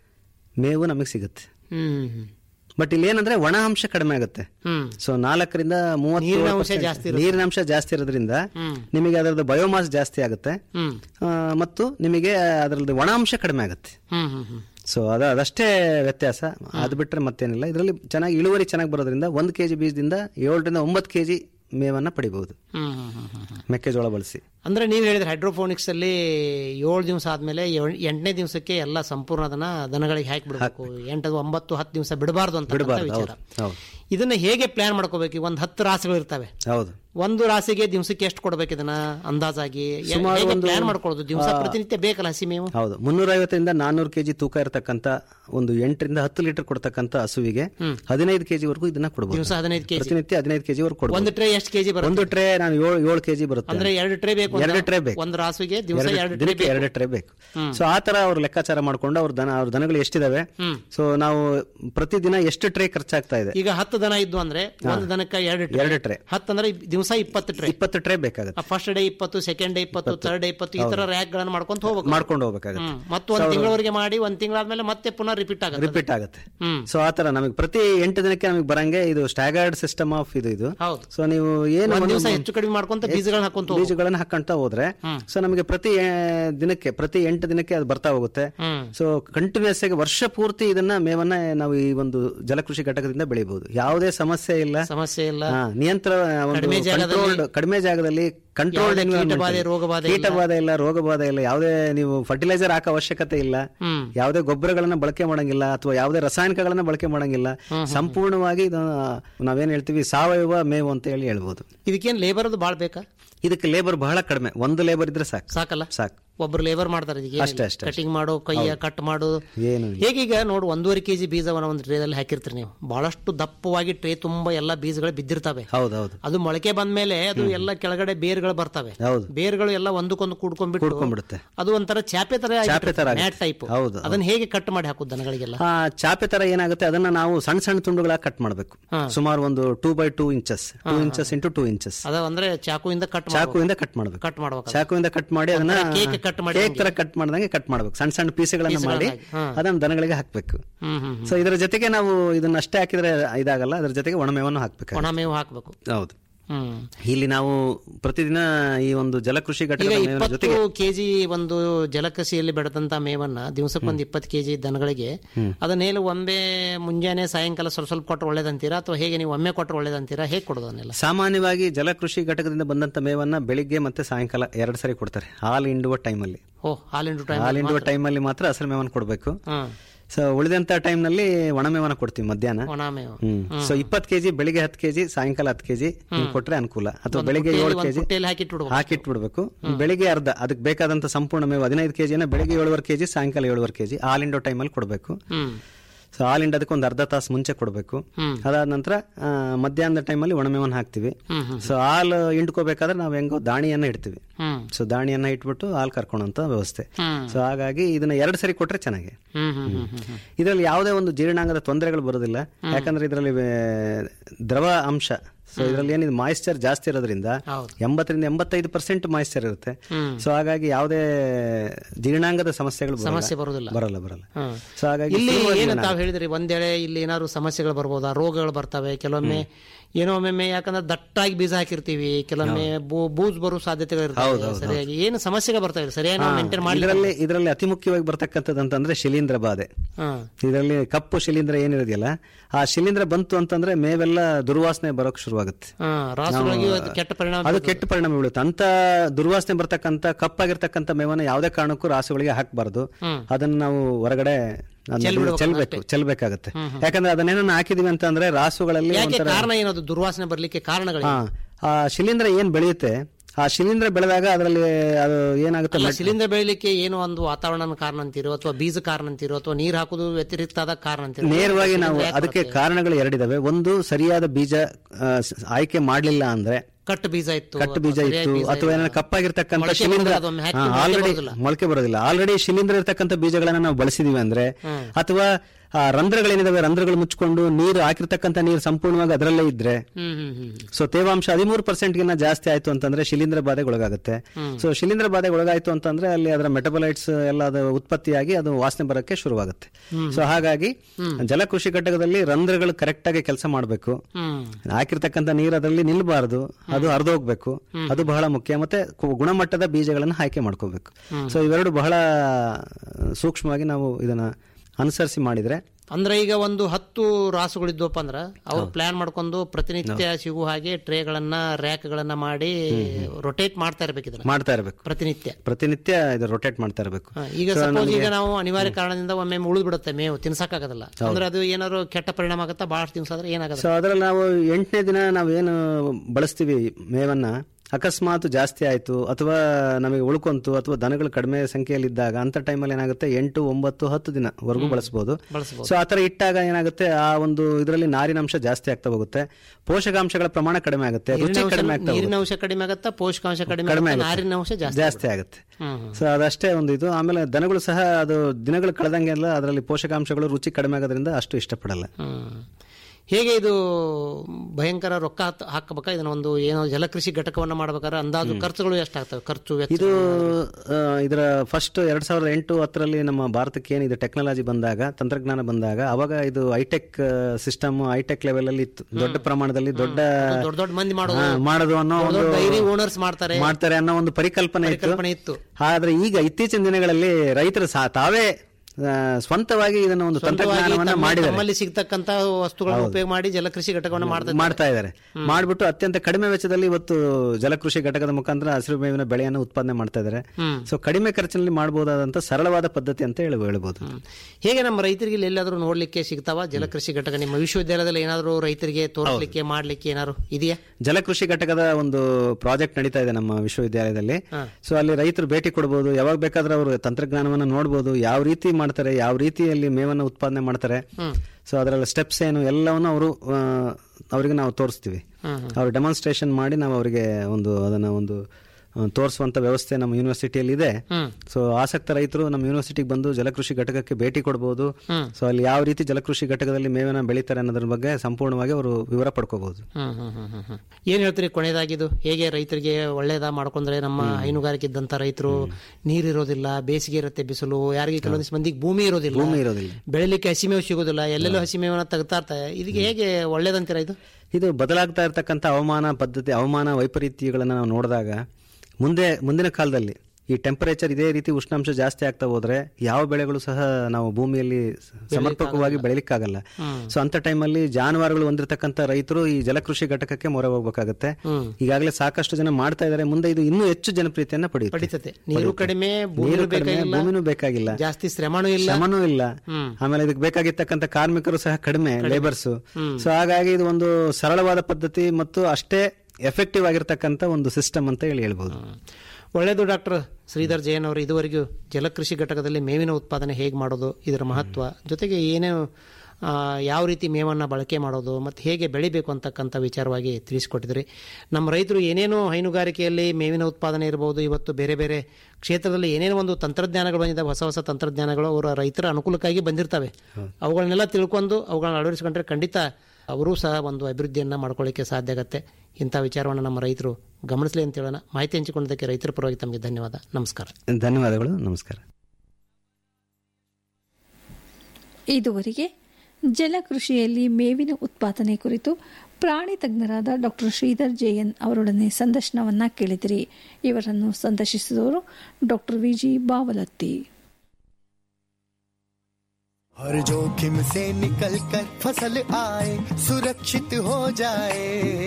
ಮೇವು ನಮಗೆ ಸಿಗುತ್ತೆ ಹ್ಮ್ ಬಟ್ ಇಲ್ಲಿ ಏನಂದ್ರೆ ಒಣ ಅಂಶ ಕಡಿಮೆ ಆಗುತ್ತೆ ಹ್ಮ್ ಸೊ ನಾಲ್ಕರಿಂದ ನೀರಿನ ಅಂಶ ಮೂವತ್ತು ಜಾಸ್ತಿ ಇರುತ್ತೆ. ನೀರಿನ ಅಂಶ ಜಾಸ್ತಿ ಇರೋದ್ರಿಂದ ಹ್ಮ್. ನಿಮಗೆ ಅದರದ್ದು ಬಯೋಮಾಸ್ ಜಾಸ್ತಿ ಆಗುತ್ತೆ ಹ್ಮ್ ಆ, ಮತ್ತು ನಿಮಗೆ ಅದರದ್ದು ಒಣ ಅಂಶ ಕಡಿಮೆ ಆಗುತ್ತೆ ಹ್ಮ್ ಹ್ಮ್ ಹ್ಮ್ ಸೊ ಅದ ಅದಷ್ಟೇ ವ್ಯತ್ಯಾಸ ಅದು ಬಿಟ್ಟರೆ ಮತ್ತೇನಿಲ್ಲ ಇದರಲ್ಲಿ ಚೆನ್ನಾಗಿ ಇಳುವರಿ ಚೆನ್ನಾಗಿ ಬರೋದ್ರಿಂದ ಒಂದು ಕೆಜಿ ಬೀಜದಿಂದ ಏಳರಿಂದ ಒಂಬತ್ತು ಕೆಜಿ ಮೇವನ್ನ ಪಡಿಬಹುದು ಹ್ಮ್ ಹ್ಮ್ ಹ್ಮ್ ಹ್ಮ್ ಹ್ಮ್. ಮೆಕ್ಕೆಜೋಳ ಬಳಸಿ ಅಂದ್ರೆ ನೀವು ಹೇಳಿದ್ರೆ ಹೈಡ್ರೋಫೋನಿಕ್ಸ್ ಅಲ್ಲಿ ಏಳು ದಿವಸ ಆದ್ಮೇಲೆ ಏಳ್- ಎಂಟನೇ ದಿವಸಕ್ಕೆ ಎಲ್ಲ ಸಂಪೂರ್ಣ ಅದನ್ನ ದನಗಳಿಗೆ ಹಾಕಿ ಬಿಡಬೇಕು ಎಂಟು ಒಂಬತ್ತು ಹತ್ತು ದಿವಸ ಬಿಡಬಾರ್ದು ಅಂತ ಬಿಡಬಾರ್ದು ವಿಚಾರ ಹೌದು ಹೌದು ಇದನ್ನ ಹೇಗೆ ಪ್ಲಾನ್ ಮಾಡ್ಕೋಬೇಕು ಒಂದ್ ಹತ್ತು ರಾಸುಗಳು ಇರ್ತವೆ ಹೌದು ಒಂದು ರಾಸಿಗೆ ದಿವಸಕ್ಕೆ ಎಷ್ಟು ಕೊಡ್ಬೇಕು ಇದನ್ನ ಅಂದಾಜಾಗಿ ಸುಮಾರು ಹೇಗೆ ಒಂದು- ಪ್ಲಾನ್ ಮಾಡ್ಕೊಳ್ಳೋದು ದಿವಸ ಆ, ಪ್ರತಿನಿತ್ಯ ಬೇಕಲ್ಲ ಹಸಿ ಮೇವು ಹೌದು ಮುನ್ನೂರ ಐವತ್ತರಿಂದ ನಾನ್ನೂರು ಕೆಜಿ ತೂಕ ಇರತಕ್ಕಂತ ಒಂದು ಎಂಟರಿಂದ ಹತ್ತು ಲೀಟರ್ ಕೊಡ್ತಕ್ಕಂತ ಹಸುವಿಗೆ ಹದಿನೈದು ಕೆಜಿ ವರೆಗೂ ಇದನ್ನ ಕೊಡಬಹುದು ದಿವಸ ಹದಿನೈದು ಕೆಜಿ ಪ್ರತಿನಿತ್ಯ ಹದಿನೈದು ಕೆಜಿ ವರೆಗೂ ಒಂದು ಕೊಡಬಹುದು ಟ್ರೇ ಎಷ್ಟು ಕೆಜಿ ಬರುತ್ತೆ ಒಂದು ಟ್ರೇ ನಾನು ಏಳು ಏಳು ಕೆಜಿ ಬರುತ್ತೆ ಅಂದ್ರೆ ಎರಡು ಟ್ರೇ ಬೇಕು ಒಂದು- ಎರಡು ಟ್ರೇ ಬೇಕು ಒಂದು ರಾಸುಗೆ ದಿವಸ ಎರಡು- ಎರಡು ಟ್ರೇ ದಿನಕ್ಕೆ ಬೇಕು ಎರಡು ಟ್ರೇ ಬೇಕು ಹ್ಮ್. ಸೊ ಆ ತರ ಅವ್ರು ಲೆಕ್ಕಾಚಾರ ಮಾಡ್ಕೊಂಡು ಅವ್ರ ದನ ಅವ್ರ ದನಗಳು ಎಷ್ಟಿದಾವೆ ಹ್ಮ್. ಸೊ ನಾವು ಪ್ರತಿದಿನ ಎಷ್ಟು ಟ್ರೇ ಖರ್ಚಾಗ್ತಾ ಇದೆ ಈಗ ಹತ್ತು ದನ ಇದ್ದು ಅಂದ್ರೆ ಒಂದು ದನಕ್ಕೆ ಎರಡು ಟ್ರೇ ಎರಡು ಟ್ರೇ ಹತ್ತು ಅಂದ್ರೆ ದಿವಸ ಇಪ್ಪತ್ತು ಟ್ರೇ ಇಪ್ಪತ್ತು ಟ್ರೇ ಬೇಕಾಗುತ್ತೆ ಫಸ್ಟ್ ಡೇ ಇಪ್ಪತ್ತು ಸೆಕೆಂಡ್ ಡೇ ಇಪ್ಪತ್ತು ಥರ್ಡ್ ಡೇ ಇಪ್ಪತ್ತು ಈ ತರ ರ್ಯಾಕ್ ಗಳನ್ನ ಮಾಡ್ಕೊಂತ ಹೋಗ್ಬೇಕು ಮಾಡ್ಕೊಂಡು ಹೋಗ್ಬೇಕಾಗುತ್ತೆ ಹ್ಮ್. ಮತ್ತು ಒಂದು ತಿಂಗಳವರೆಗೆ ಮಾಡಿ ಒಂದ್ ತಿಂಗಳಾದ್ಮೇಲೆ ಮತ್ತೆ ಪುನಃ ರಿಪೀಟ್ ಆಗುತ್ತೆ ರಿಪೀಟ್ ಆಗುತ್ತೆ ಹ್ಮ್. ಸೊ ಆತರ ನಮಗೆ ಪ್ರತಿ ಎಂಟು ದಿನಕ್ಕೆ ನಮಗೆ ಬರಂಗೆ ಇದು ಸ್ಟ್ಯಾಗರ್ಡ್ ಸಿಸ್ಟಮ್ ಆಫ್ ಇದು ಇದು ಹೌದು. ಸೊ ನೀವು ಏನು ಒಂದ್ ಒಂದು- ದಿವಸ ಹೆಚ್ಚು ಕಡಿಮೆ ಮಾಡ್ಕೊಂತ ಬೀಜಗಳನ್ನ ಹಾಕೊಂತ ಹೋಗ್ಬೇಕು. ಬೀಜಗಳನ್ನ ಹಾಕೊಂತ ಹೋದ್ರೆ ಸೊ ನಮಗೆ ಪ್ರತಿ ಆ, ದಿನಕ್ಕೆ ಪ್ರತಿ ಎಂಟು ದಿನಕ್ಕೆ ಅದು ಬರ್ತಾ ಹೋಗುತ್ತೆ ಹ್ಮ್. ಸೊ ಕಂಟಿನ್ಯೂಸ್ ಆಗಿ ವರ್ಷ ಪೂರ್ತಿ ಇದನ್ನ ಮೇವನ್ನ ನಾವು ಈ ಒಂದು ಜಲಕೃಷಿ ಘಟಕದಿಂದ ಬೆಳಿಬಹುದು ಯಾವ ಯಾವುದೇ ಸಮಸ್ಯೆ ಇಲ್ಲ ಸಮಸ್ಯೆ ಇಲ್ಲ ಹಾ, ನಿಯಂತ್ರಣ ಒಂದು ಕಡಿಮೆ ಜಾಗದಲ್ಲಿ- controlled- ಕಡಿಮೆ ಜಾಗದಲ್ಲಿ ಕಂಟ್ರೋಲ್ ಯಾವುದೇ ಕೀಟಬಾಧೆ, ರೋಗಬಾಧೆ ಇಲ್ಲ. ಕೀಟಬಾಧೆ ಇಲ್ಲ ರೋಗಬಾಧೆ ಇಲ್ಲ ಯಾವುದೇ ನೀವು ಫರ್ಟಿಲೈಸರ್ ಹಾಕೋ ಅವಶ್ಯಕತೆ ಇಲ್ಲ ಹ್ಮ್. ಯಾವುದೇ ಗೊಬ್ಬರಗಳನ್ನ ಬಳಕೆ ಮಾಡಂಗಿಲ್ಲ ಅಥವಾ ಯಾವುದೇ ರಾಸಾಯನಿಕಗಳನ್ನ ಬಳಕೆ ಮಾಡಂಗಿಲ್ಲ ಸಂಪೂರ್ಣವಾಗಿ ಇದು ನಾವೇನ್ ಹೇಳ್ತೀವಿ ಸಾವಯವ ಮೇವು ಅಂತ ಹೇಳಿ ಹೇಳ್ಬೋದು ಇದಕ್ಕೇನ್ ಲೇಬರ್ ಬಾಳ್ ಬೇಕಾ ಇದಕ್ಕೆ ಲೇಬರ್ ಬಹಳ ಕಡಿಮೆ ಒಂದು ಲೇಬರ್ ಇದ್ರೆ ಸಾಕು ಸಾಕಲ್ಲ ಸಾಕು ಒಬ್ರು ಲೇಬರ್ ಮಾಡ್ತಾರೆ ಇದಕ್ಕೆ ಅಷ್ಟೇ, ಅಷ್ಟೇ, ಕಟಿಂಗ್ ಮಾಡು ಕೈಯ ಕಟ್ ಮಾಡು ಏನು ಇಲ್ಲ. ಹೇಗೀಗ ನೋಡು ಒಂದೂವರೆ ಕೆಜಿ ಬೀಜವನ್ನ ಒಂದು ಟ್ರೇದಲ್ಲಿ ಹಾಕಿರ್ತೀರಿ ನೀವು ಬಹಳಷ್ಟು ದಪ್ಪವಾಗಿ ಟ್ರೇ ತುಂಬಾ ಎಲ್ಲಾ ಬೀಜಗಳು ಬಿದ್ದಿರ್ತವೆ ಹೌದೌದು ಅದು ಮೊಳಕೆ ಬಂದ್ಮೇಲೆ ಅದು ಎಲ್ಲ ಕೆಳಗಡೆ ಬೇರ್ಗಳು ಬರ್ತವೆ ಹೌದು. ಬೇರ್ಗಳು ಎಲ್ಲ ಒಂದಕ್ಕೊಂದು ಕೂಡ್ಕೊಂಡ್ಬಿಟ್ಟು ಕೂಡ್ಕೊಂಡ್ಬಿಡುತ್ತೆ. ಅದು ಒಂಥರ ಚಾಪೆ ತರ ಚಾಪೆ ತರ ಆಗುತ್ತೆ. ಮ್ಯಾಟ್ ಟೈಪ್ ಹೌದು, ಅದನ್ನ ಹೇಗೆ ಕಟ್ ಮಾಡಿ ಹಾಕುದು ದನಗಳಿಗೆಲ್ಲ ಆ ಚಾಪೆ ತರ ಏನಾಗುತ್ತೆ ಅದನ್ನ ನಾವು ಸಣ್ಣ ಸಣ್ಣ ತುಂಡುಗಳಾಗಿ ಕಟ್ ಮಾಡಬೇಕು ಸುಮಾರು ಒಂದು two by two inches two inches into two inches ಅದ ಅಂದ್ರೆ ಚಾಕುವಿಂದ ಕಟ್ ಚಾಕುವಿಂದ ಕಟ್ ಮಾಡಬೇಕು ಕಟ್ ಮಾಡ್ಬೇಕು ಚಾಕುವಿಂದ ಕಟ್ ಮಾಡಿ ಅದನ್ನ ಕೇಕ್ ಕಟ್ ಮಾಡಿ ಕೇಕ್ ತರ ಕಟ್ ಮಾಡ್ದಂಗೆ ಕಟ್ ಮಾಡ್ಬೇಕು ಸಣ್ಣ ಸಣ್ಣ ಪೀಸ್ಗಳನ್ನ ಮಾಡಿ ಪೀಸ್ಗಳನ್ನಾಗಿ, ಹಾ. ಅದನ್ನ ದನಗಳಿಗೆ ಹಾಕ್ಬೇಕು ಹ್ಮ್ ಹ್ಮ್ ಸೊ ಇದರ ಜೊತೆಗೆ ನಾವು ಇದನ್ನ ಅಷ್ಟೇ ಹಾಕಿದ್ರೆ ಇದಾಗಲ್ಲ ಅದ್ರ ಜೊತೆಗೆ ಒಣಮೇವನ್ನು ಹಾಕ್ಬೇಕು ಒಣ ಮೇವು ಹಾಕ್ಬೇಕು ಹೌದು ಹ್ಮ್ ಇಲ್ಲಿ ನಾವು ಪ್ರತಿದಿನ ಈ ಒಂದು ಜಲಕೃಷಿ ಈಗ ಘಟಕದ ಮೇವಿನ ಇಪ್ಪತ್ತು ಜೊತೆಗೆ ಕೆಜಿ ಒಂದು ಜಲಕೃಷಿಯಲ್ಲಿ ಬೆಳೆದಂತ ಮೇವನ್ನ ದಿವಸಕ್ಕೊಂದು ಇಪ್ಪತ್ತು ಕೆಜಿ ದನಗಳಿಗೆ ಅದನ್ನೇನು ಒಮ್ಮೆ ಮುಂಜಾನೆ ಸಾಯಂಕಾಲ ಸ್ವಲ್ಪ ಸ್ವಲ್ಪ ಕೊಟ್ಟರೆ ಒಳ್ಳೇದಂತೀರಾ ಅಥವಾ ಹೇಗೆ ನೀವು ಒಮ್ಮೆ ಕೊಟ್ಟರೆ ಒಳ್ಳೇದಂತೀರಾ ಹೇಗೆ ಕೊಡೋದು ಅದನ್ನೆಲ್ಲ ಸಾಮಾನ್ಯವಾಗಿ ಜಲಕೃಷಿ ಘಟಕದಿಂದ ಬಂದಂತ ಮೇವನ್ನ ಬೆಳಿಗ್ಗೆ ಮತ್ತೆ ಸಾಯಂಕಾಲ ಎರಡು ಸರಿ ಕೊಡ್ತಾರೆ ಹಾಲು ಹಿಂಡುವ ಟೈಮಲ್ಲಿ ಓ ಹಾಲಿಂಡು ಟೈಮ್ ಹಾಲು ಹಿಂಡುವ ಟೈಮಲ್ಲಿ ಮಾತ್ರ ಹಸಿರು ಮೇವನ್ನು ಕೊಡಬೇಕು ಹ್ಮ್ ಸೊ ಉಳಿದಂತ ಟೈಮ್ನಲ್ಲಿ ಒಣಮೇವನ್ನ ಕೊಡ್ತೀವಿ ಮಧ್ಯಾಹ್ನ ಒಣ ಮೇವು ಹ್ಮ್ ಸೊ ಇಪ್ಪತ್ತು ಕೆಜಿ ಬೆಳಿಗ್ಗೆ ಹತ್ತು ಕೆಜಿ ಸಾಯಂಕಾಲ ಹತ್ತು ಕೆಜಿ ಕೊಟ್ರೆ ಅನುಕೂಲ ಅಥವಾ ಒಂದು ಬೆಳಿಗ್ಗೆ ಪುಟ್ಟಿಯಲ್ಲಿ ಏಳು ಒಂದು ಕೆಜಿ ಪುಟ್ಟಿಯಲ್ಲಿ ಹಾಕಿಟ್ಬಿಡ್ಬೇಕು. ಹಾಕಿಟ್ಬಿಡ್ಬೇಕು ಬೆಳಿಗ್ಗೆ ಅರ್ಧ ಅದಕ್ಕೆ ಬೇಕಾದಂತ ಸಂಪೂರ್ಣ ಮೇವು ಹದಿನೈದು ಕೆಜಿನ ಬೆಳಿಗ್ಗೆ ಏಳುವರೆ ಕೆಜಿ ಸಾಯಂಕಾಲ ಏಳುವರೆ ಕೆಜಿ ಹಾಲಿಂಡೋ ಟೈಮಲ್ಲಿ ಕೊಡಬೇಕು ಹ್ಮ್ ಸೊ ಹಾಲಿಂಡೋದಕ್ಕೆ ಒಂದು ಅರ್ಧ ತಾಸು ಮುಂಚೆ ಕೊಡಬೇಕು ಹ್ಮ್. ಅದಾದ ನಂತರ ಆ, ಮಧ್ಯಾಹ್ನದ ಟೈಮಲ್ಲಿ ಒಣಮೇವನ್ನ ಹಾಕ್ತಿವಿ ಹ್ಮ್, ಹ್ಮ್. ಸೊ ಹಾಲು ಹಿಂಡ್ಕೋಬೇಕಾದ್ರೆ ನಾವು ಹೆಂಗೋ ದಾಣಿಯನ್ನ ಇಡ್ತೀವಿ ಹ್ಮ್ ಸೊ ದಾಣಿಯನ್ನ ಇಟ್ಬಿಟ್ಟು ಹಾಲು ಕರ್ಕೊಳಂತ ವ್ಯವಸ್ಥೆ ಹ್ಮ್. ಸೊ ಹಾಗಾಗಿ ಇದನ್ನ ಎರಡು ಸರಿ ಕೊಟ್ರೆ ಚೆನ್ನಾಗಿ ಹ್ಮ್ ಹ್ಮ್ ಹ್ಮ್ ಹ್ಮ್ ಹ್ಮ್ ಇದರಲ್ಲಿ ಯಾವುದೇ ಒಂದು ಜೀರ್ಣಾಂಗದ ತೊಂದರೆಗಳು ಬರೋದಿಲ್ಲ ಯಾಕಂದ್ರೆ ಇದರಲ್ಲಿ ದ್ರವ ಅಂಶ ಸೊ ಇದರಲ್ಲಿ ಏನಿದೆ ಮಾಯಿಶ್ಚರ್ ಜಾಸ್ತಿ ಇರೋದ್ರಿಂದ ಹೌದು. ಎಂಬತ್ತರಿಂದ ಎಂಬತ್ತೈದು ಪರ್ಸೆಂಟ್ ಮಾಯಿಶ್ಚರ್ ಇರುತ್ತೆ ಹ್ಮ್. ಸೊ ಹಾಗಾಗಿ ಯಾವುದೇ ಜೀರ್ಣಾಂಗದ ಸಮಸ್ಯೆಗಳು ಬರಲ್ಲ. ಸಮಸ್ಯೆ ಬರೋದಿಲ್ಲ. ಬರಲ್ಲ ಬರಲ್ಲ ಹ್ಮ್. ಸೊ ಹಾಗಾಗಿ ಇಲ್ಲಿ ಸುಲಭವಾಗಿ ಏನು ಏನಾಗುತ್ತೆ? ತಾವು ಹೇಳಿದ್ರಿ ಒಂದೇಳೆ ಇಲ್ಲಿ ಏನಾದ್ರು ಸಮಸ್ಯೆಗಳು ಬರ್ಬೋದಾ ರೋಗಗಳು ಬರ್ತವೆ ಕೆಲವೊಮ್ಮೆ ಏನೋ ಒಮ್ಮೊಮ್ಮೆ ಯಾಕಂದ್ರೆ ದಟ್ಟಾಗಿ ಬೀಜ ಹಾಕಿರ್ತೀವಿ ಕೆಲವೊಮ್ಮೆ ಬೂ- ಬೂಜ್ ಬರೋ ಸಾಧ್ಯತೆಗಳು ಇರ್ತವೆ ಸರಿಯಾಗಿ ಏನು ಸಮಸ್ಯೆಗಳು ಬರ್ತವೆ ಸರಿಯಾಗಿ ನಾವು ಮೇಂಟೈನ್ ಮಾಡಿ ಇದರಲ್ಲಿ ಇದರಲ್ಲಿ ಅತಿ ಮುಖ್ಯವಾಗಿ ಬರ್ತಕ್ಕಂಥದ್ದು ಅಂತಂದ್ರೆ ಶಿಲೀಂಧ್ರ ಬಾಧೆ ಹ್ಮ್ ಇದರಲ್ಲಿ ಕಪ್ಪು ಶಿಲೀಂಧ್ರ ಏನಿರೋದಿಲ್ಲ ಆ ಶಿಲೀಂಧ್ರ ಬಂತು ಅಂತಂದ್ರೆ ಮೇವೆಲ್ಲ ದುರ್ವಾಸನೆ ಬರೋಕ್ ಶುರುವಾಗುತ್ತೆ ಹ್ಮ್ ರಾಸುಗಳಿಗೆ ನಾವು- ಅದು ಕೆಟ್ಟ ಪರಿಣಾಮ ಅದು ಕೆಟ್ಟ ಪರಿಣಾಮ ಬೀಳುತ್ತೆ ಅಂತ ದುರ್ವಾಸನೆ ಬರ್ತಕ್ಕಂಥ ಕಪ್ಪಾಗಿರ್ತಕ್ಕಂಥ ಮೇವನ್ನ ಯಾವುದೇ ಕಾರಣಕ್ಕೂ ರಾಸುಗಳಿಗೆ ಹಾಕಬಾರ್ದು ಹ್ಮ್. ಅದನ್ನ ನಾವು ಹೊರಗಡೆ ಅದನ್ನ ಚೆಲ್ಬಿಡ್ಬೇಕು ಚೆಲ್ಬೇಕು ಚೆಲ್ಬೇಕಾಗತ್ತೆ ಯಾಕಂದ್ರೆ ಅದನ್ನೇನ ಹಾಕಿದೀವಿ ಅಂತಂದ್ರೆ ರಾಸುಗಳಲ್ಲಿ ಯಾಕೆ ಒಂಥರ ಕಾರಣ ಏನದು ದುರ್ವಾಸನೆ ಬರ್ಲಿಕ್ಕೆ ಕಾರಣಗಳು ಹಾ ಆ ಶಿಲೀಂಧ್ರ ಏನ್ ಬೆಳೆಯುತ್ತೆ ಆ ಶಿಲೀಂಧ್ರ ಬೆಳೆದಾಗ ಅದರಲ್ಲಿ ಅದು ಏನಾಗುತ್ತೆ ಅಲ್ಲ ಮೆಟ್- ಶಿಲೀಂಧ್ರ ಬೆಳಿಲಿಕ್ಕೆ ಏನೋ ಒಂದು ವಾತಾವರಣ ಕಾರಣ ಅಂತೀರೋ ಅಥವಾ ಬೀಜ ಕಾರಣ ಅಂತೀರೋ ಅಥವಾ ನೀರ್ ಹಾಕುದು ವ್ಯತಿರಿಕ್ತ ಆದ ಕಾರಣ ಅಂತೀರೋ ನೇರವಾಗಿ ಶಿಲೀಂಧ್ರ ನಾವು ಯಾಕೆ ಅದಕ್ಕೆ ಬರುತ್ತೆ? ಕಾರಣಗಳು ಎರಡಿದಾವೆ ಒಂದು ಸರಿಯಾದ ಬೀಜ ಆ, ಸ- ಆಯ್ಕೆ ಮಾಡ್ಲಿಲ್ಲ ಅಂದ್ರೆ ಕಟ್ಟು ಬೀಜ ಇತ್ತು ಕಟ್ಟು ಬೀಜ ಅಥವಾ ಸರಿಯಾಗಿ ಇತ್ತು ಬೀಜ ಅಥವಾ ಇಲ್ಲ. ಏನಾದ್ರು ಕಪ್ಪಾಗಿರ್ತಕ್ಕಂಥ ಮೊಳಕೆ ಶಿಲೀಂಧ್ರ ಬರೋದಿಲ್ಲ, ಒಮ್ಮೆ ಹಾಕಿ ಮೊಳಕೆ ಆಲ್ರೆಡಿ ಬರೋದಿಲ್ಲ. ಮೊಳಕೆ ಬರೋದಿಲ್ಲ ಆಲ್ರೆಡಿ ಶಿಲೀಂಧ್ರ ಇರ್ತಕ್ಕಂಥ ಬೀಜಗಳನ್ನ ನಾವು ಬಳಸಿದೀವಿ ಅಂದ್ರೆ ಅಥವಾ ಆ ರಂಧ್ರಗಳೇನಿದಾವೆ ರಂಧ್ರಗಳು ಮುಚ್ಕೊಂಡು ನೀರು ಹಾಕಿರ್ತಕ್ಕಂಥ ನೀರು ಸಂಪೂರ್ಣವಾಗಿ ಅದರಲ್ಲೇ ಇದ್ರೆ ಹ್ಮ್ ಹ್ಮ್ ಹ್ಮ್ ಸೊ ತೇವಾಂಶ ಹದಿಮೂರು ಪರ್ಸೆಂಟ್ ಗಿನ್ನ ಜಾಸ್ತಿ ಆಯ್ತು ಅಂತಂದ್ರೆ ಶಿಲೀಂಧ್ರ ಬಾಧೆಗೆ ಒಳಗಾಗುತ್ತೆ ಸೊ ಶಿಲೀಂಧ್ರ ಬಾಧೆಗೆ ಒಳಗಾಯ್ತು ಅಂತಂದ್ರೆ ಅಲ್ಲಿ ಅದರ ಮೆಟಬಲೈಟ್ಸ್ ಎಲ್ಲ ಅದು ಉತ್ಪತ್ತಿಯಾಗಿ ಅದು ವಾಸನೆ ಬರಕ್ಕೆ ಶುರುವಾಗುತ್ತೆ ಸೊ ಹಾಗಾಗಿ ಜಲಕೃಷಿ ಘಟಕದಲ್ಲಿ ರಂಧ್ರಗಳು ಕರೆಕ್ಟ್ ಆಗಿ ಕೆಲಸ ಮಾಡಬೇಕು ಹ್ಮ್ ಹಾಕಿರ್ತಕ್ಕಂಥ ನೀರು ಅದರಲ್ಲಿ ನಿಲ್ಬಾರ್ದು ಅದು ಹರಿದೋಗ್ಬೇಕು ಅದು ಬಹಳ ಮುಖ್ಯ ಮತ್ತೆ ಕು- ಗುಣಮಟ್ಟದ ಬೀಜಗಳನ್ನು ಆಯ್ಕೆ ಮಾಡ್ಕೋಬೇಕು ಸೊ ಇವೆರಡು ಬಹಳ ಸೂಕ್ಷ್ಮವಾಗಿ ನಾವು ಇದನ್ನ ಅನುಸರಿಸಿ ಮಾಡಿದ್ರೆ ಅಂದ್ರೆ ಈಗ ಒಂದು ಹತ್ತು ರಾಸುಗಳಿದ್ವಪ್ಪ ಅಂದ್ರ ಅವ್ರು ಪ್ಲಾನ್ ಮಾಡ್ಕೊಂಡು ಪ್ರತಿನಿತ್ಯ ಸಿಗು ಹಾಗೆ ಟ್ರೇಗಳನ್ನ ರ್ಯಾಕ್ಗಳನ್ನ ಮಾಡಿ ರೊಟೇಟ್ ಮಾಡ್ತಾ ಇರ್ಬೇಕು ಇದನ್ನ ಮಾಡ್ತಾ ಇರಬೇಕು ಪ್ರತಿನಿತ್ಯ ಪ್ರತಿನಿತ್ಯ ಇದು ರೊಟೇಟ್ ಮಾಡ್ತಾ ಇರಬೇಕು ಹ, ಈಗ ಸಪೋಸ್ ಈಗ ನಾವು ಅನಿವಾರ್ಯ ಕಾರಣದಿಂದ ಒಮ್ಮೆ ಉಳಿದು ಬಿಡುತ್ತೆ ಮೇವು ತಿನ್ಸಕ್ಕಾಗಲ್ಲ ಅಂದ್ರೆ ಅದು ಏನಾದ್ರು ಕೆಟ್ಟ ಪರಿಣಾಮ ಆಗುತ್ತಾ ಬಹಳಷ್ಟು ದಿವಸ ಆದ್ರೆ ಏನಾಗಲ್ಲ ಸೊ ಅದರಲ್ಲಿ ನಾವು ಎಂಟನೇ ದಿನ ನಾವೇನು ಬಳಸ್ತೀವಿ ಮೇವನ್ನ ಅಕಸ್ಮಾತ್ ಜಾಸ್ತಿ ಆಯ್ತು ಅಥವಾ ನಮಗೆ ಉಳ್ಕೊಂತು ಅಥವಾ ದನಗಳು ಕಡಿಮೆ ಸಂಖ್ಯೆಯಲ್ಲಿದ್ದಾಗ ಅಂತ ಟೈಮಲ್ಲಿ ಏನಾಗುತ್ತೆ ಎಂಟು ಒಂಬತ್ತು ಹತ್ತು ದಿನವರೆಗೂ ಬಳಸಬಹುದು ಬಳಸ್ಬೋದು. ಸೊ ಆ ಥರ ಇಟ್ಟಾಗ ಏನಾಗುತ್ತೆ ಆ ಒಂದು ಇದರಲ್ಲಿ ನಾರಿನಾಂಶ ಜಾಸ್ತಿ ಆಗ್ತಾ ಹೋಗುತ್ತೆ ಪೋಷಕಾಂಶಗಳ ಪ್ರಮಾಣ ಕಡಿಮೆ ಆಗುತ್ತೆ ರುಚಿ ನೀರಿನ ಕಡಿಮೆ ಅಂಶ- ಆಗ್ತಾ ನೀರಿನ ಹೋಗುತ್ತೆ ಅಂಶ ಕಡಿಮೆ ಆಗತ್ತಾ ಪೋಷಕಾಂಶ ಕಡಿಮೆ ಕಡಿಮೆ ಆಗುತ್ತಾ? ಆಗುತ್ತೆ. ನಾರಿನ ಅಂಶ ಜಾಸ್ತಿ ಜಾಸ್ತಿ ಆಗುತ್ತೆ ಹ್ಮ್ ಹ್ಮ್. ಸೊ ಅದಷ್ಟೇ ಒಂದು ಇದು ಆಮೇಲೆ ದನಗಳು ಸಹ ಅದು ದಿನಗಳು ಕಳೆದಂಗೆಲ್ಲ ಅದರಲ್ಲಿ ಪೋಷಕಾಂಶಗಳು ರುಚಿ ಕಡಿಮೆ ಆಗೋದ್ರಿಂದ ಅಷ್ಟು ಇಷ್ಟಪಡಲ್ಲ ಹ್ಮ್. ಹೇಗೆ ಇದು ಭಯಂಕರ ರೊಕ್ಕ ಹಾಕ್- ಹಾಕಬೇಕಾ ಇದನ್ನ ಒಂದು ಏನೋ ಜಲಕೃಷಿ ಘಟಕವನ್ನ ಮಾಡ್ಬೇಕಾದ್ರೆ ಅಂದಾಜು ಖರ್ಚುಗಳು ಎಷ್ಟಾಗ್ತವೆ ಖರ್ಚು ವೆಚ್ಚ ಇದು ಆ, ಇದರ ಫಸ್ಟ್ ಎರಡ್ ಸಾವಿರದ ಎಂಟು ಹತ್ತರಲ್ಲಿ ನಮ್ಮ ಭಾರತಕ್ಕೆ ಏನಿದೆ ಟೆಕ್ನಾಲಜಿ ಬಂದಾಗ ತಂತ್ರಜ್ಞಾನ ಬಂದಾಗ ಅವಾಗ ಇದು ಹೈಟೆಕ್ ಸಿಸ್ಟಮ್ ಹೈಟೆಕ್ ಲೆವೆಲ್ ಅಲ್ಲಿ ಇತ್ತು ದೊಡ್ಡ ಪ್ರಮಾಣದಲ್ಲಿ ದೊಡ್ಡ ದೊಡ್ಡ ದೊಡ್ಡ ಮಂದಿ ಮಾಡೋದು ಹಾ, ಮಾಡೋದು ಅನ್ನೋ ದೊಡ್ಡ ಒಂದು ದೊಡ್ಡ ಡೈರಿ ಓನರ್ಸ್ ಮಾಡ್ತಾರೆ ಮಾಡ್ತಾರೆ ಅನ್ನೋ ಒಂದು ಪರಿಕಲ್ಪನೆ ಇತ್ತು ಪರಿಕಲ್ಪನೆ ಇತ್ತು ಆದ್ರೆ ಈಗ ಇತ್ತೀಚಿನ ದಿನಗಳಲ್ಲಿ ರೈತರು ಸಹ ತಾವೇ ಆ, ಸ್ವಂತವಾಗಿ ಇದನ್ನ ಒಂದು ಸ್ವಂತವಾಗಿ ತಂತ್ರಜ್ಞಾನವನ್ನ ತಮ್ಮ- ಮಾಡಿದ್ದಾರೆ ತಮ್ಮಲ್ಲಿ ಸಿಗ್ತಕ್ಕಂತ ವಸ್ತುಗಳನ್ನು ಹೌದು. ಉಪಯೋಗ ಮಾಡಿ ಜಲಕೃಷಿ ಘಟಕವನ್ನು ಮಾಡ್ತಾ ಇದ್ದಾರೆ. ಮಾಡ್ತಾ ಇದ್ದಾರೆ ಮಾಡ್ಬಿಟ್ಟು ಅತ್ಯಂತ ಕಡಿಮೆ ವೆಚ್ಚದಲ್ಲಿ ಇವತ್ತು ಜಲಕೃಷಿ ಘಟಕದ ಮುಖಾಂತರ ಹಸಿರು ಮೇವಿನ ಬೆಳೆಯನ್ನು ಉತ್ಪಾದನೆ ಮಾಡ್ತಾ ಇದ್ದಾರೆ ಹ್ಮ್. ಸೊ ಕಡಿಮೆ ಖರ್ಚಿನಲ್ಲಿ ಮಾಡಬಹುದಾದಂತ ಸರಳವಾದ ಪದ್ಧತಿ ಅಂತ ಹೇಳಿ ಹೇಳ್ಬೋದು ಹೇಗೆ ನಮ್ಮ ರೈತರಿಗೆ ಇಲ್ಲಿ ಎಲ್ಲಾದ್ರೂ ನೋಡ್ಲಿಕ್ಕೆ ಸಿಗ್ತಾವ ಜಲಕೃಷಿ ಘಟಕ ನಿಮ್ಮ ವಿಶ್ವವಿದ್ಯಾಲಯದಲ್ಲಿ ಏನಾದರೂ ರೈತರಿಗೆ ತೋರಿಸ್ಲಿಕ್ಕೆ ಮಾಡ್ಲಿಕ್ಕೆ ಏನಾದ್ರು ಇದೆಯಾ ಜಲಕೃಷಿ ಘಟಕದ ಒಂದು ಪ್ರಾಜೆಕ್ಟ್ ನಡೀತಾ ಇದೆ ನಮ್ಮ ವಿಶ್ವವಿದ್ಯಾಲಯದಲ್ಲಿ ಹಾ. ಸೊ ಅಲ್ಲಿ ರೈತರು ಭೇಟಿ ಕೊಡಬಹುದು ಯಾವಾಗ ಬೇಕಾದ್ರೆ ಅವರು ತಂತ್ರಜ್ಞಾನವನ್ನು ನೋಡಬಹುದು ಯಾವ ರೀತಿ ಮಾಡ್ತಾರೆ ಯಾವ ರೀತಿಯಲ್ಲಿ ಮೇವನ್ನು ಉತ್ಪಾದನೆ ಮಾಡ್ತಾರೆ ಹ್ಮ್. ಸೊ ಅದರಲ್ಲಿ ಸ್ಟೆಪ್ಸ್ ಏನು ಎಲ್ಲವನ್ನು ಅವರು ಅವರಿಗೆ ನಾವು ತೋರಿಸ್ತೀವಿ ಹ್ಮ್, ಹ್ಮ್. ಅವ್ರು ಡೆಮಾನ್ಸ್ಟ್ರೇಷನ್ ಮಾಡಿ ನಾವು ಅವರಿಗೆ ಒಂದು ಅದನ್ನ ಒಂದು ಆ, ತೋರಿಸುವಂತ ವ್ಯವಸ್ಥೆ ನಮ್ಮ ಯೂನಿವರ್ಸಿಟಿಯಲ್ಲಿ ಇದೆ ಹ್ಮ್. ಸೊ ಆಸಕ್ತ ರೈತರು ನಮ್ಮ ಯೂನಿವರ್ಸಿಟಿಗೆ ಬಂದು ಜಲಕೃಷಿ ಘಟಕಕ್ಕೆ ಭೇಟಿ ಕೊಡಬಹುದು ಹ್ಮ್. ಸೊ ಅಲ್ಲಿ ಯಾವ ರೀತಿ ಜಲಕೃಷಿ ಘಟಕದಲ್ಲಿ ಮೇವನ್ನ ಬೆಳೀತಾರೆ ಅನ್ನೋದ್ರ ಬಗ್ಗೆ ಸಂಪೂರ್ಣವಾಗಿ ಅವರು ವಿವರ ಪಡ್ಕೋಬಹುದು ಹ್ಮ್ ಹ್ಮ್ ಹ್ಮ್ ಹ್ಮ್ ಹ್ಮ್. ಏನ್ ಹೇಳ್ತೀರಿ ಕೊನೆಯದಾಗಿದ್ದು ಹೇಗೆ ರೈತರಿಗೆ ಒಳ್ಳೇದ ಮಾಡ್ಕೊಂಡ್ರೆ ನಮ್ಮ ಹೈನುಗಾರಿಕೆ ಇದ್ದಂತ ರೈತರು ನೀರಿರೋದಿಲ್ಲ ಬೇಸಿಗೆ ಇರುತ್ತೆ ಬಿಸಿಲು ಯಾರಿಗೆ ಕೆಲವೊಂದಿಷ್ಟು ಮಂದಿಗೆ ಭೂಮಿ ಇರೋದಿಲ್ಲ ಭೂಮಿ ಇರೋದಿಲ್ಲ ಬೆಳಿಲಿಕ್ಕೆ ಹಸಿಮೇವು ಸಿಗೋದಿಲ್ಲ ಎಲ್ಲೆಲ್ಲೂ ಹಸಿಮೇವನ್ನ ತೆಗ್ತಾ ಇರ್ತಾರೆ ಇದಕ್ಕೆ ಹೇಗೆ ಒಳ್ಳೇದಂತೀರಾ ಇದು ಇದು ಬದಲಾಗ್ತಾ ಇರತಕ್ಕಂಥ ಹವಾಮಾನ ಪದ್ಧತಿ ಹವಾಮಾನ ವೈಪರೀತ್ಯಗಳನ್ನು ನಾವು ನೋಡಿದಾಗ ಮುಂದೆ ಮುಂದಿನ ಕಾಲದಲ್ಲಿ ಈ ಟೆಂಪರೇಚರ್ ಇದೇ ರೀತಿ ಉಷ್ಣಾಂಶ ಜಾಸ್ತಿ ಆಗ್ತಾ ಹೋದ್ರೆ ಯಾವ ಬೆಳೆಗಳು ಸಹ ನಾವು ಭೂಮಿಯಲ್ಲಿ ಸಮರ್ಪಕವಾಗಿ ಬೆಳಿಲಿಕ್ಕಾಗಲ್ಲ ಸೊ ಅಂತ ಟೈಮಲ್ಲಿ ಜಾನುವಾರುಗಳು ಹೊಂದಿರತಕ್ಕಂಥ ರೈತರು ಈ ಜಲಕೃಷಿ ಘಟಕಕ್ಕೆ ಮೊರೆ ಹೋಗ್ಬೇಕಾಗತ್ತೆ ಹ್ಮ್. ಈಗಾಗಲೇ ಸಾಕಷ್ಟು ಜನ ಮಾಡ್ತಾ ಇದ್ದಾರೆ ಮುಂದೆ ಇದು ಇನ್ನೂ ಹೆಚ್ಚು ಜನಪ್ರಿಯತೆಯನ್ನ ಪಡೆಯುತ್ತೆ ಪಡಿತತೆ ನೀರು ಪಡೆಯುತ್ತೆ. ಕಡಿಮೆ ನೀರು ಭೂಮಿನೂ ಕಡಿಮೆ, ಬೇಕಾಗಿಲ್ಲ ಭೂಮಿನೂ ಬೇಕಾಗಿಲ್ಲ ಜಾಸ್ತಿ ಶ್ರಮನೂ ಇಲ್ಲ ಶ್ರಮನೂ ಇಲ್ಲ ಹ್ಮ್. ಆಮೇಲೆ ಇದಕ್ಕೆ ಬೇಕಾಗಿರ್ತಕ್ಕಂಥ ಕಾರ್ಮಿಕರು ಸಹ ಕಡಿಮೆ ಲೇಬರ್ಸ್ ಹ್ಮ್. ಸೊ ಹಾಗಾಗಿ ಇದು ಒಂದು ಸರಳವಾದ ಪದ್ಧತಿ ಮತ್ತು ಅಷ್ಟೇ ಎಫೆಕ್ಟಿವ್ ಆಗಿರ್ತಕ್ಕಂಥ ಒಂದು ಸಿಸ್ಟಮ್ ಅಂತ ಹೇಳಿ ಹೇಳ್ಬೋದು ಒಳ್ಳೆಯದು ಡಾಕ್ಟರ್ ಶ್ರೀಧರ್ ಜೈನ್ ಅವರು ಇದುವರೆಗೂ ಜಲಕೃಷಿ ಘಟಕದಲ್ಲಿ ಮೇವಿನ ಉತ್ಪಾದನೆ ಹೇಗೆ ಮಾಡೋದು ಇದರ ಮಹತ್ವ ಜೊತೆಗೆ ಏನೇನು ಆ, ಯಾವ ರೀತಿ ಮೇವನ್ನು ಬಳಕೆ ಮಾಡೋದು ಮತ್ತು ಹೇಗೆ ಬೆಳಿಬೇಕು ಅಂತಕ್ಕಂಥ ವಿಚಾರವಾಗಿ ತಿಳಿಸಿಕೊಟ್ಟಿದ್ರಿ ನಮ್ಮ ರೈತರು ಏನೇನು ಹೈನುಗಾರಿಕೆಯಲ್ಲಿ ಮೇವಿನ ಉತ್ಪಾದನೆ ಇರಬಹುದು ಇವತ್ತು ಬೇರೆ ಬೇರೆ ಕ್ಷೇತ್ರದಲ್ಲಿ ಏನೇನೋ ಒಂದು ತಂತ್ರಜ್ಞಾನಗಳು ಬಂದಿದ್ದಾವೆ ಹೊಸ ಹೊಸ ತಂತ್ರಜ್ಞಾನಗಳು ಅವರ ರೈತರ ಅನುಕೂಲಕ್ಕಾಗಿ ಬಂದಿರ್ತವೆ ಅವುಗಳನ್ನೆಲ್ಲ ತಿಳ್ಕೊಂಡು ಅವುಗಳನ್ನ ಅಳವಡಿಸ್ಕೊಂಡ್ರೆ ಖಂಡಿತ ಅವರೂ ಸಹ ಒಂದು ಅಭಿವೃದ್ಧಿಯನ್ನು ಮಾಡ್ಕೊಳ್ಳಿಕ್ಕೆ ಸಾಧ್ಯ ಆಗುತ್ತೆ ಇಂಥ ವಿಚಾರವನ್ನು ನಮ್ಮ ರೈತರು ಗಮನಿಸಲಿ ಅಂತ ಹೇಳೋಣ ಮಾಹಿತಿ ಹಂಚಿಕೊಂಡದಕ್ಕೆ ರೈತರ ಪರವಾಗಿ ತಮಗೆ ಧನ್ಯವಾದ ನಮಸ್ಕಾರ ಧನ್ಯವಾದಗಳು ನಮಸ್ಕಾರ ಇದುವರೆಗೆ ಜಲಕೃಷಿಯಲ್ಲಿ ಮೇವಿನ ಉತ್ಪಾದನೆ ಕುರಿತು ಪ್ರಾಣಿ ತಜ್ಞರಾದ ಡಾಕ್ಟರ್ ಶ್ರೀಧರ್ ಜೆಎನ್ ಅವರೊಡನೆ ಸಂದರ್ಶನವನ್ನ ಕೇಳಿದಿರಿ ಇವರನ್ನು ಸಂದರ್ಶಿಸಿದವರು ಡಾಕ್ಟರ್ ವಿಜಿ ಬಾವಲತ್ತಿ हर जोखिम से निकल कर फसल आए सुरक्षित हो जाए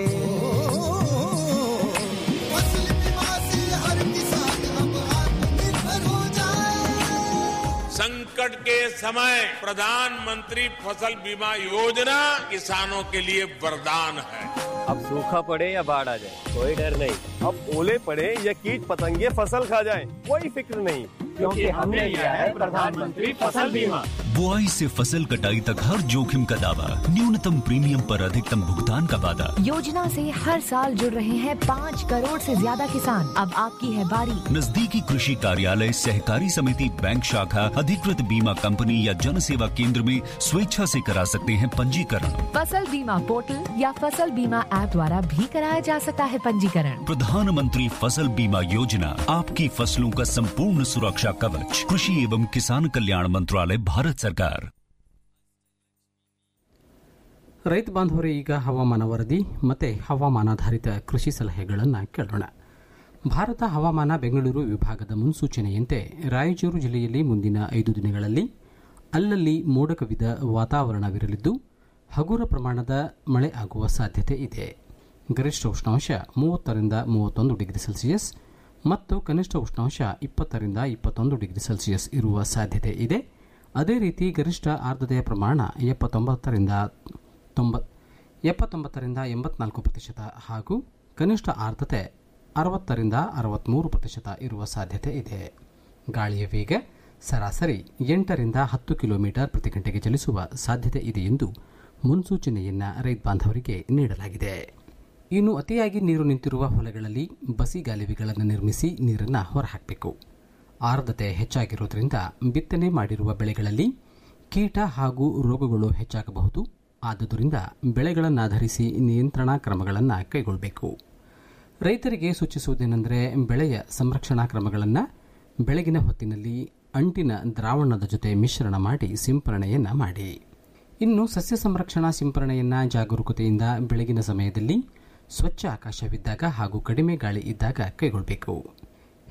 फसल बीमा से हर किसान अब आत्मनिर्भर हो जाए संकट के समय प्रधानमंत्री फसल बीमा योजना किसानों के लिए वरदान है अब सूखा पड़े या बाढ़ आ जाए कोई डर नहीं अब ओले पड़े या कीट पतंगे फसल खा जाए कोई फिक्र नहीं क्योंकि हमने लिया है प्रधानमंत्री फसल बीमा बुआई से फसल कटाई तक हर जोखिम का दावा न्यूनतम प्रीमियम पर अधिकतम भुगतान का वादा योजना से हर साल जुड़ रहे हैं पाँच करोड़ से ज्यादा किसान अब आपकी है बारी नजदीकी कृषि कार्यालय सहकारी समिति बैंक शाखा अधिकृत बीमा कंपनी या जन सेवा केंद्र में स्वेच्छा से करा सकते हैं पंजीकरण फसल बीमा पोर्टल या फसल बीमा ऐप द्वारा भी कराया जा सकता है पंजीकरण प्रधानमंत्री फसल बीमा योजना आपकी फसलों का संपूर्ण सुरक्षा कवच कृषि एवं किसान कल्याण मंत्रालय भारत सरकार ರೈತ ಬಾಂಧವರೇ ಈಗ ಹವಾಮಾನ ವರದಿ ಮತ್ತು ಹವಾಮಾನಾಧಾರಿತ ಕೃಷಿ ಸಲಹೆಗಳನ್ನು ಕೇಳೋಣ ಭಾರತ ಹವಾಮಾನ ಬೆಂಗಳೂರು ವಿಭಾಗದ ಮುನ್ಸೂಚನೆಯಂತೆ ರಾಯಚೂರು ಜಿಲ್ಲೆಯಲ್ಲಿ ಮುಂದಿನ ಐದು ದಿನಗಳಲ್ಲಿ ಅಲ್ಲಲ್ಲಿ ಮೋಡ ಕವಿದ ವಾತಾವರಣವಿರಲಿದ್ದು ಹಗುರ ಪ್ರಮಾಣದ ಮಳೆ ಆಗುವ ಸಾಧ್ಯತೆ ಇದೆ ಗರಿಷ್ಠ ಉಷ್ಣಾಂಶ ಮೂವತ್ತರಿಂದ ಮೂವತ್ತೊಂದು ಡಿಗ್ರಿ ಸೆಲ್ಸಿಯಸ್ ಮತ್ತು ಕನಿಷ್ಠ ಉಷ್ಣಾಂಶ ಇಪ್ಪತ್ತರಿಂದ ಇಪ್ಪತ್ತೊಂದು ಡಿಗ್ರಿ ಸೆಲ್ಸಿಯಸ್ ಇರುವ ಸಾಧ್ಯತೆ ಇದೆ ಅದೇ ರೀತಿ ಗರಿಷ್ಠ ಆರ್ದ್ರತೆಯ ಪ್ರಮಾಣ ಎಪ್ಪತ್ತೊಂಬತ್ತರಿಂದ ತೊಂಬ ಎಪ್ಪತ್ತೊಂಬತ್ತರಿಂದ ಎಂಬತ್ನಾಲ್ಕು ಪ್ರತಿಶತ ಹಾಗೂ ಕನಿಷ್ಠ ಆರ್ದ್ರತೆ ಅರವತ್ತರಿಂದ ಅರವತ್ತ್ಮೂರು ಪ್ರತಿಶತ ಇರುವ ಸಾಧ್ಯತೆ ಇದೆ ಗಾಳಿಯ ವೇಗ ಸರಾಸರಿ ಎಂಟರಿಂದ ಹತ್ತು ಕಿಲೋಮೀಟರ್ ಪ್ರತಿ ಗಂಟೆಗೆ ಚಲಿಸುವ ಸಾಧ್ಯತೆ ಇದೆ ಎಂದು ಮುನ್ಸೂಚನೆಯನ್ನು ರೈತ ಬಾಂಧವರಿಗೆ ನೀಡಲಾಗಿದೆ ಇನ್ನು ಅತಿಯಾಗಿ ನೀರು ನಿಂತಿರುವ ಹೊಲಗಳಲ್ಲಿ ಬಸಿಗಾಲುವೆಗಳನ್ನು ನಿರ್ಮಿಸಿ ನೀರನ್ನು ಹೊರಹಾಕಬೇಕು ಆರ್ದ್ರತೆ ಹೆಚ್ಚಾಗಿರುವುದರಿಂದ ಬಿತ್ತನೆ ಮಾಡಿರುವ ಬೆಳೆಗಳಲ್ಲಿ ಕೀಟ ಹಾಗೂ ರೋಗಗಳು ಹೆಚ್ಚಾಗಬಹುದು ಆದುದರಿಂದ ಬೆಳೆಗಳನ್ನಾಧರಿಸಿ ನಿಯಂತ್ರಣಾ ಕ್ರಮಗಳನ್ನು ಕೈಗೊಳ್ಳಬೇಕು ರೈತರಿಗೆ ಸೂಚಿಸುವುದೇನೆಂದರೆ ಬೆಳೆಯ ಸಂರಕ್ಷಣಾ ಕ್ರಮಗಳನ್ನು ಬೆಳಗಿನ ಹೊತ್ತಿನಲ್ಲಿ ಅಂಟಿನ ದ್ರಾವಣದ ಜೊತೆ ಮಿಶ್ರಣ ಮಾಡಿ ಸಿಂಪರಣೆಯನ್ನು ಮಾಡಿ ಇನ್ನು ಸಸ್ಯ ಸಂರಕ್ಷಣಾ ಸಿಂಪರಣೆಯನ್ನು ಜಾಗರೂಕತೆಯಿಂದ ಬೆಳಗಿನ ಸಮಯದಲ್ಲಿ ಸ್ವಚ್ಛ ಆಕಾಶವಿದ್ದಾಗ ಹಾಗೂ ಕಡಿಮೆ ಗಾಳಿ ಇದ್ದಾಗ ಕೈಗೊಳ್ಳಬೇಕು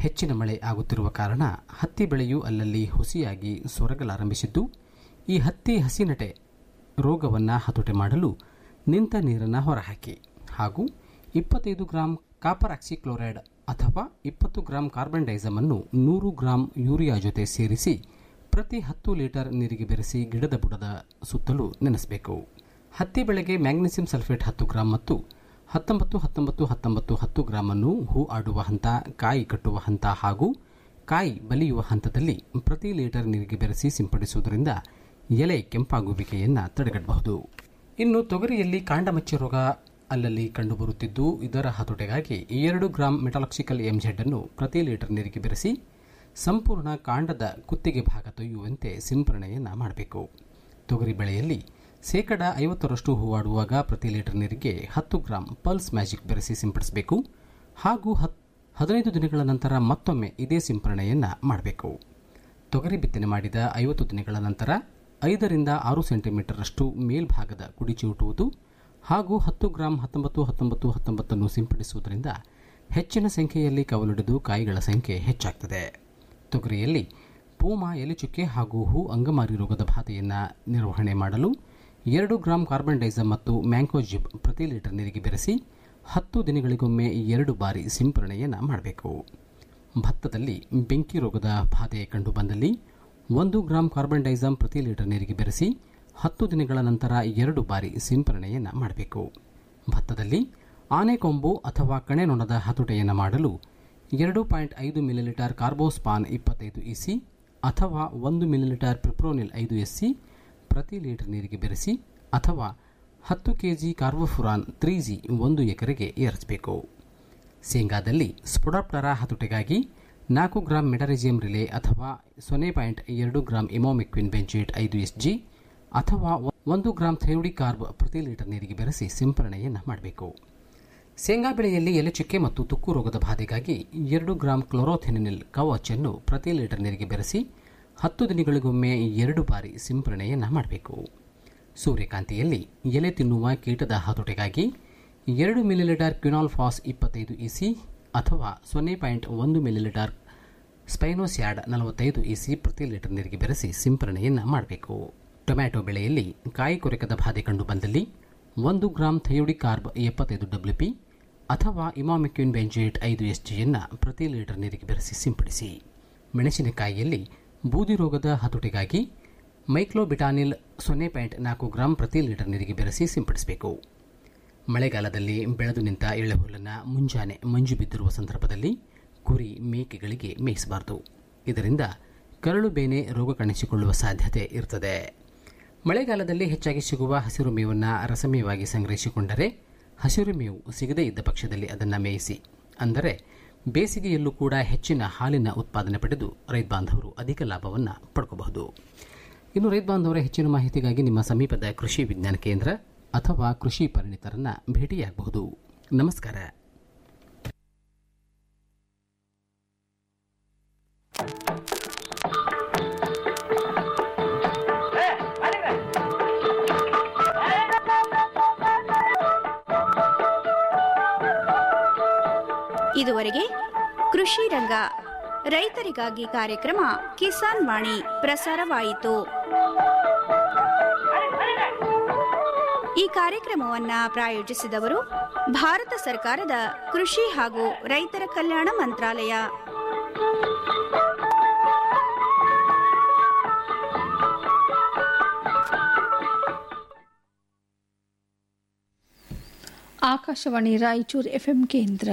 ಹೆಚ್ಚಿನ ಮಳೆ ಆಗುತ್ತಿರುವ ಕಾರಣ ಹತ್ತಿ ಬೆಳೆಯು ಅಲ್ಲಲ್ಲಿ ಹುಸಿಯಾಗಿ ಸೊರಗಲಾರಂಭಿಸಿದ್ದು ಈ ಹತ್ತಿ ಹಸಿನಟೆ ರೋಗವನ್ನು ಹತೋಟಿ ಮಾಡಲು ನಿಂತ ನೀರನ್ನು ಹೊರಹಾಕಿ ಹಾಗೂ ಇಪ್ಪತ್ತೈದು ಗ್ರಾಂ ಕಾಪರ್ ಆಕ್ಸಿಕ್ಲೋರೈಡ್ ಅಥವಾ ಇಪ್ಪತ್ತು ಗ್ರಾಂ ಕಾರ್ಬನ್ ಡೈಸಮ್ ಅನ್ನು ನೂರು ಗ್ರಾಂ ಯೂರಿಯಾ ಜೊತೆ ಸೇರಿಸಿ ಪ್ರತಿ ಹತ್ತು ಲೀಟರ್ ನೀರಿಗೆ ಬೆರೆಸಿ ಗಿಡದ ಬುಡದ ಸುತ್ತಲೂ ನೆನೆಸಬೇಕು ಹತ್ತಿ ಬೆಳೆಗೆ ಮ್ಯಾಗ್ನೀಸಿಯಂ ಸಲ್ಫೇಟ್ ಹತ್ತು ಗ್ರಾಂ ಮತ್ತು ಹತ್ತೊಂಬತ್ತು ಹತ್ತೊಂಬತ್ತು ಹತ್ತೊಂಬತ್ತು ಹತ್ತು ಗ್ರಾಂ ಅನ್ನು ಹೂ ಆಡುವ ಹಂತ ಕಾಯಿ ಕಟ್ಟುವ ಹಂತ ಹಾಗೂ ಕಾಯಿ ಬಲಿಯುವ ಹಂತದಲ್ಲಿ ಪ್ರತಿ ಲೀಟರ್ ನೀರಿಗೆ ಬೆರೆಸಿ ಸಿಂಪಡಿಸುವುದರಿಂದ ಎಲೆ ಕೆಂಪಾಗುವಿಕೆಯನ್ನು ತಡೆಗಟ್ಟಬಹುದು ಇನ್ನು ತೊಗರಿಯಲ್ಲಿ ಕಾಂಡಮಚ್ಚೆ ರೋಗ ಅಲ್ಲಲ್ಲಿ ಕಂಡುಬರುತ್ತಿದ್ದು ಇದರ ಹತೋಟಿಗಾಗಿ ಎರಡು ಗ್ರಾಂ ಮೆಟಾಲಾಕ್ಸಿಕಲ್ ಎಂಜೆಡ್ ಅನ್ನು ಪ್ರತಿ ಲೀಟರ್ ನೀರಿಗೆ ಬೆರೆಸಿ ಸಂಪೂರ್ಣ ಕಾಂಡದ ಕುತ್ತಿಗೆ ಭಾಗ ತೊಯ್ಯುವಂತೆ ಸಿಂಪರಣೆಯನ್ನು ಮಾಡಬೇಕು ತೊಗರಿ ಬೆಳೆಯಲ್ಲಿ ಶೇಕಡ ಐವತ್ತರಷ್ಟು ಹೂವಾಡುವಾಗ ಪ್ರತಿ ಲೀಟರ್ ನೀರಿಗೆ ಹತ್ತು ಗ್ರಾಂ ಪಲ್ಸ್ ಮ್ಯಾಜಿಕ್ ಬೆರೆಸಿ ಸಿಂಪಡಿಸಬೇಕು ಹಾಗೂ ಹತ್ ಹದಿನೈದು ದಿನಗಳ ನಂತರ ಮತ್ತೊಮ್ಮೆ ಇದೇ ಸಿಂಪರಣೆಯನ್ನು ಮಾಡಬೇಕು ತೊಗರಿ ಬಿತ್ತನೆ ಮಾಡಿದ ಐವತ್ತು ದಿನಗಳ ನಂತರ ಐದರಿಂದ ಆರು ಸೆಂಟಿಮೀಟರಷ್ಟು ಮೇಲ್ಭಾಗದ ಕುಡಿ ಚಿವುಟುವುದು ಹಾಗೂ ಹತ್ತು ಗ್ರಾಂ ಹತ್ತೊಂಬತ್ತು ಹತ್ತೊಂಬತ್ತು ಹತ್ತೊಂಬತ್ತನ್ನು ಸಿಂಪಡಿಸುವುದರಿಂದ ಹೆಚ್ಚಿನ ಸಂಖ್ಯೆಯಲ್ಲಿ ಕವಲೊಡೆದು ಕಾಯಿಗಳ ಸಂಖ್ಯೆ ಹೆಚ್ಚಾಗ್ತದೆ ತೊಗರಿಯಲ್ಲಿ ಪೂಮ ಎಲೆಚುಕ್ಕೆ ಹಾಗೂ ಹೂ ಅಂಗಮಾರಿ ರೋಗದ ಬಾಧೆಯನ್ನು ನಿರ್ವಹಣೆ ಮಾಡಲು ಎರಡು ಗ್ರಾಂ ಕಾರ್ಬನ್ ಡೈಸಮ್ ಮತ್ತು ಮ್ಯಾಂಕೋಜಿಬ್ ಪ್ರತಿ ಲೀಟರ್ ನೀರಿಗೆ ಬೆರೆಸಿ ಹತ್ತು ದಿನಗಳಿಗೊಮ್ಮೆ ಎರಡು ಬಾರಿ ಸಿಂಪರಣೆಯನ್ನು ಮಾಡಬೇಕು ಭತ್ತದಲ್ಲಿ ಬೆಂಕಿ ರೋಗದ ಬಾಧೆ ಕಂಡುಬಂದಲ್ಲಿ ಒಂದು ಗ್ರಾಂ ಕಾರ್ಬನ್ ಡೈಸಮ್ ಪ್ರತಿ ಲೀಟರ್ ನೀರಿಗೆ ಬೆರೆಸಿ ಹತ್ತು ದಿನಗಳ ನಂತರ ಎರಡು ಬಾರಿ ಸಿಂಪರಣೆಯನ್ನು ಮಾಡಬೇಕು ಭತ್ತದಲ್ಲಿ ಆನೆಕೊಂಬು ಅಥವಾ ಕಣೆನೊಣದ ಹತೋಟೆಯನ್ನು ಮಾಡಲು ಎರಡು ಪಾಯಿಂಟ್ ಐದು ಮಿಲಿಲೀಟರ್ ಕಾರ್ಬೋಸ್ಪಾನ್ ಇಪ್ಪತ್ತೈದು ಇಸಿ ಅಥವಾ ಒಂದು ಮಿಲಿಲೀಟರ್ ಪ್ರಿಪ್ರೋನಿಲ್ ಐದು ಎಸ್ಸಿ ಪ್ರತಿ ಲೀಟರ್ ನೀರಿಗೆ ಬೆರೆಸಿ ಅಥವಾ ಹತ್ತು ಕೆಜಿ ಕಾರ್ಬೋಫುರಾನ್ ತ್ರೀ ಜಿ ಒಂದು ಎಕರೆಗೆ ಏರಿಸಬೇಕು ಶೇಂಗಾದಲ್ಲಿ ಸ್ಪೊಡಾಪ್ಟರ ಹತೋಟಿಗಾಗಿ ನಾಲ್ಕು ಗ್ರಾಂ ಮೆಟರಿಜಿಯಂ ರಿಲೆ ಅಥವಾ ಸೊನ್ನೆ ಪಾಯಿಂಟ್ ಎರಡು ಗ್ರಾಂ ಇಮೋಮಿಕ್ವಿನ್ ಬೆಂಚೇಟ್ ಐದು ಎಸ್ ಜಿ ಅಥವಾ ಒಂದು ಗ್ರಾಂ ಥೈರೋಡಿ ಕಾರ್ಬ್ ಪ್ರತಿ ಲೀಟರ್ ನೀರಿಗೆ ಬೆರೆಸಿ ಸಿಂಪರಣೆಯನ್ನು ಮಾಡಬೇಕು ಶೇಂಗಾ ಬೆಳೆಯಲ್ಲಿ ಎಲೆಚುಕ್ಕೆ ಮತ್ತು ತುಕ್ಕು ರೋಗದ ಬಾಧೆಗಾಗಿ ಎರಡು ಗ್ರಾಂ ಕ್ಲೋರೋಥೆನಿನಿಲ್ ಕವಚನ್ನು ಪ್ರತಿ ಲೀಟರ್ ನೀರಿಗೆ ಬೆರೆಸಿ ಹತ್ತು ದಿನಗಳಿಗೊಮ್ಮೆ ಎರಡು ಬಾರಿ ಸಿಂಪರಣೆಯನ್ನು ಮಾಡಬೇಕು ಸೂರ್ಯಕಾಂತಿಯಲ್ಲಿ ಎಲೆ ತಿನ್ನುವ ಕೀಟದ ಹತೋಟಿಗಾಗಿ ಎರಡು ಮಿಲಿಲೀಟರ್ ಕ್ವಿನಾಲ್ ಫಾಸ್ ಇಪ್ಪತ್ತೈದು ಇಸಿ ಅಥವಾ ಸೊನ್ನೆ ಪಾಯಿಂಟ್ ಒಂದು ಮಿಲಿಲೀಟರ್ ಸ್ಪೈನೋಸ್ಯಾಡ್ ನಲವತ್ತೈದು ಇಸಿ ಪ್ರತಿ ಲೀಟರ್ ನೀರಿಗೆ ಬೆರೆಸಿ ಸಿಂಪರಣೆಯನ್ನು ಮಾಡಬೇಕು ಟೊಮ್ಯಾಟೊ ಬೆಳೆಯಲ್ಲಿ ಕಾಯಿ ಕೊರೆಕದ ಬಾಧೆ ಕಂಡುಬಂದಲ್ಲಿ ಒಂದು ಗ್ರಾಂ ಥಯೋಡಿ ಕಾರ್ಬ್ ಎಪ್ಪತ್ತೈದು ಡಬ್ಲ್ಯೂ ಪಿ ಅಥವಾ ಇಮಾಮಿಕ್ಯೂನ್ ಬೆಂಜೇಟ್ ಐದು ಎಸ್ ಜಿಯನ್ನು ಪ್ರತಿ ಲೀಟರ್ ನೀರಿಗೆ ಬೆರೆಸಿ ಸಿಂಪಡಿಸಿ ಮೆಣಸಿನಕಾಯಿಯಲ್ಲಿ ಬೂದಿ ರೋಗದ ಹತೋಟಿಗಾಗಿ ಮೈಕ್ಲೋಬಿಟಾನಿಲ್ ಸೊನ್ನೆ ಪಾಯಿಂಟ್ ನಾಲ್ಕು ಗ್ರಾಂ ಪ್ರತಿ ಲೀಟರ್ ನೀರಿಗೆ ಬೆರೆಸಿ ಸಿಂಪಡಿಸಬೇಕು ಮಳೆಗಾಲದಲ್ಲಿ ಬೆಳೆದು ನಿಂತ ಎಳೆಹುಲ್ಲನ್ನು ಮುಂಜಾನೆ ಮಂಜು ಬಿದ್ದಿರುವ ಸಂದರ್ಭದಲ್ಲಿ ಕುರಿ ಮೇಕೆಗಳಿಗೆ ಮೇಯಿಸಬಾರದು ಇದರಿಂದ ಕರಳು ಬೇನೆ ರೋಗ ಕಾಣಿಸಿಕೊಳ್ಳುವ ಸಾಧ್ಯತೆ ಇರುತ್ತದೆ ಮಳೆಗಾಲದಲ್ಲಿ ಹೆಚ್ಚಾಗಿ ಸಿಗುವ ಹಸಿರು ಮೇವನ್ನು ರಸಮೇವಾಗಿ ಸಂಗ್ರಹಿಸಿಕೊಂಡರೆ ಹಸಿರು ಮೇವು ಸಿಗದೇ ಇದ್ದ ಪಕ್ಷದಲ್ಲಿ ಅದನ್ನು ಮೇಯಿಸಿ ಅಂದರೆ ಬೇಸಿಗೆಯಲ್ಲೂ ಕೂಡ ಹೆಚ್ಚಿನ ಹಾಲಿನ ಉತ್ಪಾದನೆ ಪಡೆದು ರೈತ ಬಾಂಧವರು ಅಧಿಕ ಲಾಭವನ್ನು ಪಡ್ಕೋಬಹುದು ಇನ್ನು ರೈತ ಬಾಂಧವರ ಹೆಚ್ಚಿನ ಮಾಹಿತಿಗಾಗಿ ನಿಮ್ಮ ಸಮೀಪದ ಕೃಷಿ ವಿಜ್ಞಾನ ಕೇಂದ್ರ ಅಥವಾ ಕೃಷಿ ಪರಿಣಿತರನ್ನ ಭೇಟಿಯಾಗಬಹುದು ನಮಸ್ಕಾರ ಇದುವರೆಗೆ ಕೃಷಿ ರಂಗ ರೈತರಿಗಾಗಿ ಕಾರ್ಯಕ್ರಮ ಕಿಸಾನ್ ವಾಣಿ ಪ್ರಸಾರವಾಯಿತು ಈ ಕಾರ್ಯಕ್ರಮವನ್ನ ಪ್ರಾಯೋಜಿಸಿದವರು ಭಾರತ ಸರ್ಕಾರದ ಕೃಷಿ ಹಾಗೂ ರೈತರ ಕಲ್ಯಾಣ ಮಂತ್ರಾಲಯ ಆಕಾಶವಾಣಿ ರಾಯಚೂರು ಎಫ್ಎಂ ಕೇಂದ್ರ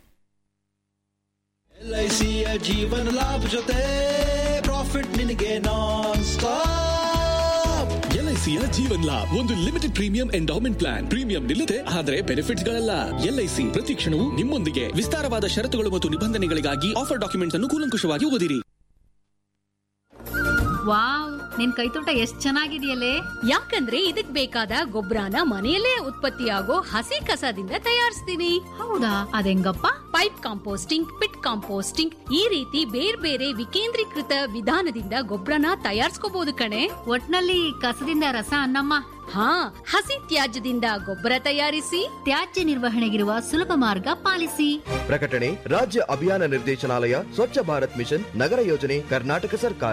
ಎಲ್ಐಸಿಯ ಜೀವನ ಲಾಭ ಜೊತೆ ಪ್ರಾಫಿಟ್ ನಿನಗೆ ನಾನ್ ಸ್ಟಾಪ್ ಎಲ್ಐಸಿಯ ಜೀವನ್ ಲಾಭ್ ಒಂದು limited premium endowment plan premium ನಿಲ್ಲದೆ ಆದರೆ ಬೆನಿಫಿಟ್ಸ್ ಗಳಲ್ಲ ಎಲ್ಐಸಿ ಪ್ರತಿ ಕ್ಷಣವೂ ನಿಮ್ಮೊಂದಿಗೆ ವಿಸ್ತಾರವಾದ ಷರತ್ತುಗಳು ಮತ್ತು ನಿಬಂಧನೆಗಳಿಗಾಗಿ ಆಫರ್ ಡಾಕ್ಯುಮೆಂಟ್ಸ್ ಅನ್ನು ಕೂಲಂಕುಷವಾಗಿ ಓದಿರಿ ವಾವ್ ನಿನ್ ಕೈತೋಟ ಎಷ್ಟ್ ಚೆನ್ನಾಗಿದೆಯಲ್ಲೇ ಯಾಕಂದ್ರೆ ಇದಕ್ ಬೇಕಾದ ಗೊಬ್ಬರನ ಮನೆಯಲ್ಲೇ ಉತ್ಪತ್ತಿಯಾಗೋ ಹಸಿ ಕಸದಿಂದ ತಯಾರಿಸ್ತೀನಿ ಹೌದಾ ಅದೆಂಗಪ್ಪ ಪೈಪ್ ಕಾಂಪೋಸ್ಟಿಂಗ್ ಪಿಟ್ ಕಾಂಪೋಸ್ಟಿಂಗ್ ಈ ರೀತಿ ಬೇರೆ ಬೇರೆ ವಿಕೇಂದ್ರೀಕೃತ ವಿಧಾನದಿಂದ ಗೊಬ್ಬರನ ತಯಾರಿಸ್ಕೋಬಹುದು ಕಣೆ ಒಟ್ನಲ್ಲಿ ಕಸದಿಂದ ರಸ ಅನ್ನಮ್ಮ ಹಾ ಹಸಿ ತ್ಯಾಜ್ಯದಿಂದ ಗೊಬ್ಬರ ತಯಾರಿಸಿ ತ್ಯಾಜ್ಯ ನಿರ್ವಹಣೆಗಿರುವ ಸುಲಭ ಮಾರ್ಗ ಪಾಲಿಸಿ ಪ್ರಕಟಣೆ ರಾಜ್ಯ ಅಭಿಯಾನ ನಿರ್ದೇಶನಾಲಯ ಸ್ವಚ್ಛ ಭಾರತ್ ಮಿಷನ್ ನಗರ ಯೋಜನೆ ಕರ್ನಾಟಕ ಸರ್ಕಾರ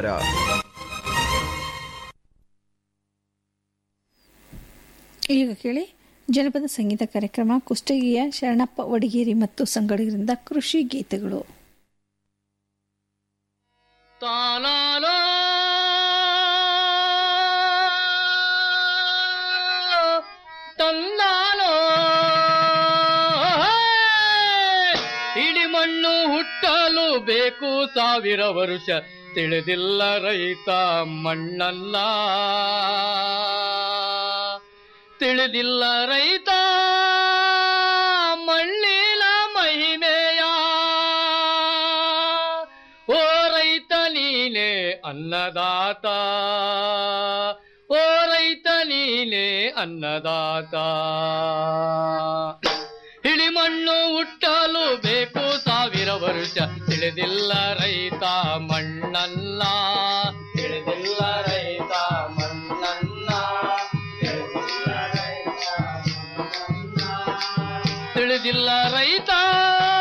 ಈಗ ಕೇಳಿ ಜನಪದ ಸಂಗೀತ ಕಾರ್ಯಕ್ರಮ ಕುಷ್ಟಗಿಯ ಶರಣಪ್ಪ ವಡಿಗೇರಿ ಮತ್ತು ಸಂಗಡಿಗರಿಂದ ಕೃಷಿ ಗೀತೆಗಳು ತಾನಾಲೋ ತಂದಾಲೋ ಇಡಿ ಮಣ್ಣು ಹುಟ್ಟಲು ಬೇಕು ಸಾವಿರ ವರುಷ ತಿಳಿದಿಲ್ಲ ರೈತ ಮಣ್ಣಲ್ಲ ತಿಳಿದಿಲ್ಲ ರೈತ ಮಣ್ಣಿನ ಮಹಿಮೆಯ ಓ ರೈತ ನೀನೆ ಅನ್ನದಾತ ಓ ರೈತ ನೀನೆ ಅನ್ನದಾತ ಇಳಿ ಮಣ್ಣು ಹುಟ್ಟಲು ಬೇಕು ಸಾವಿರ ವರ್ಷ ತಿಳಿದಿಲ್ಲ ರೈತ ಮಣ್ಣಲ್ಲ ತಿಳಿದಿಲ್ಲ ರೈತ ಮಣ್ಣಲ್ಲ ತಿಳಿದಿಲ್ಲ ರೈತ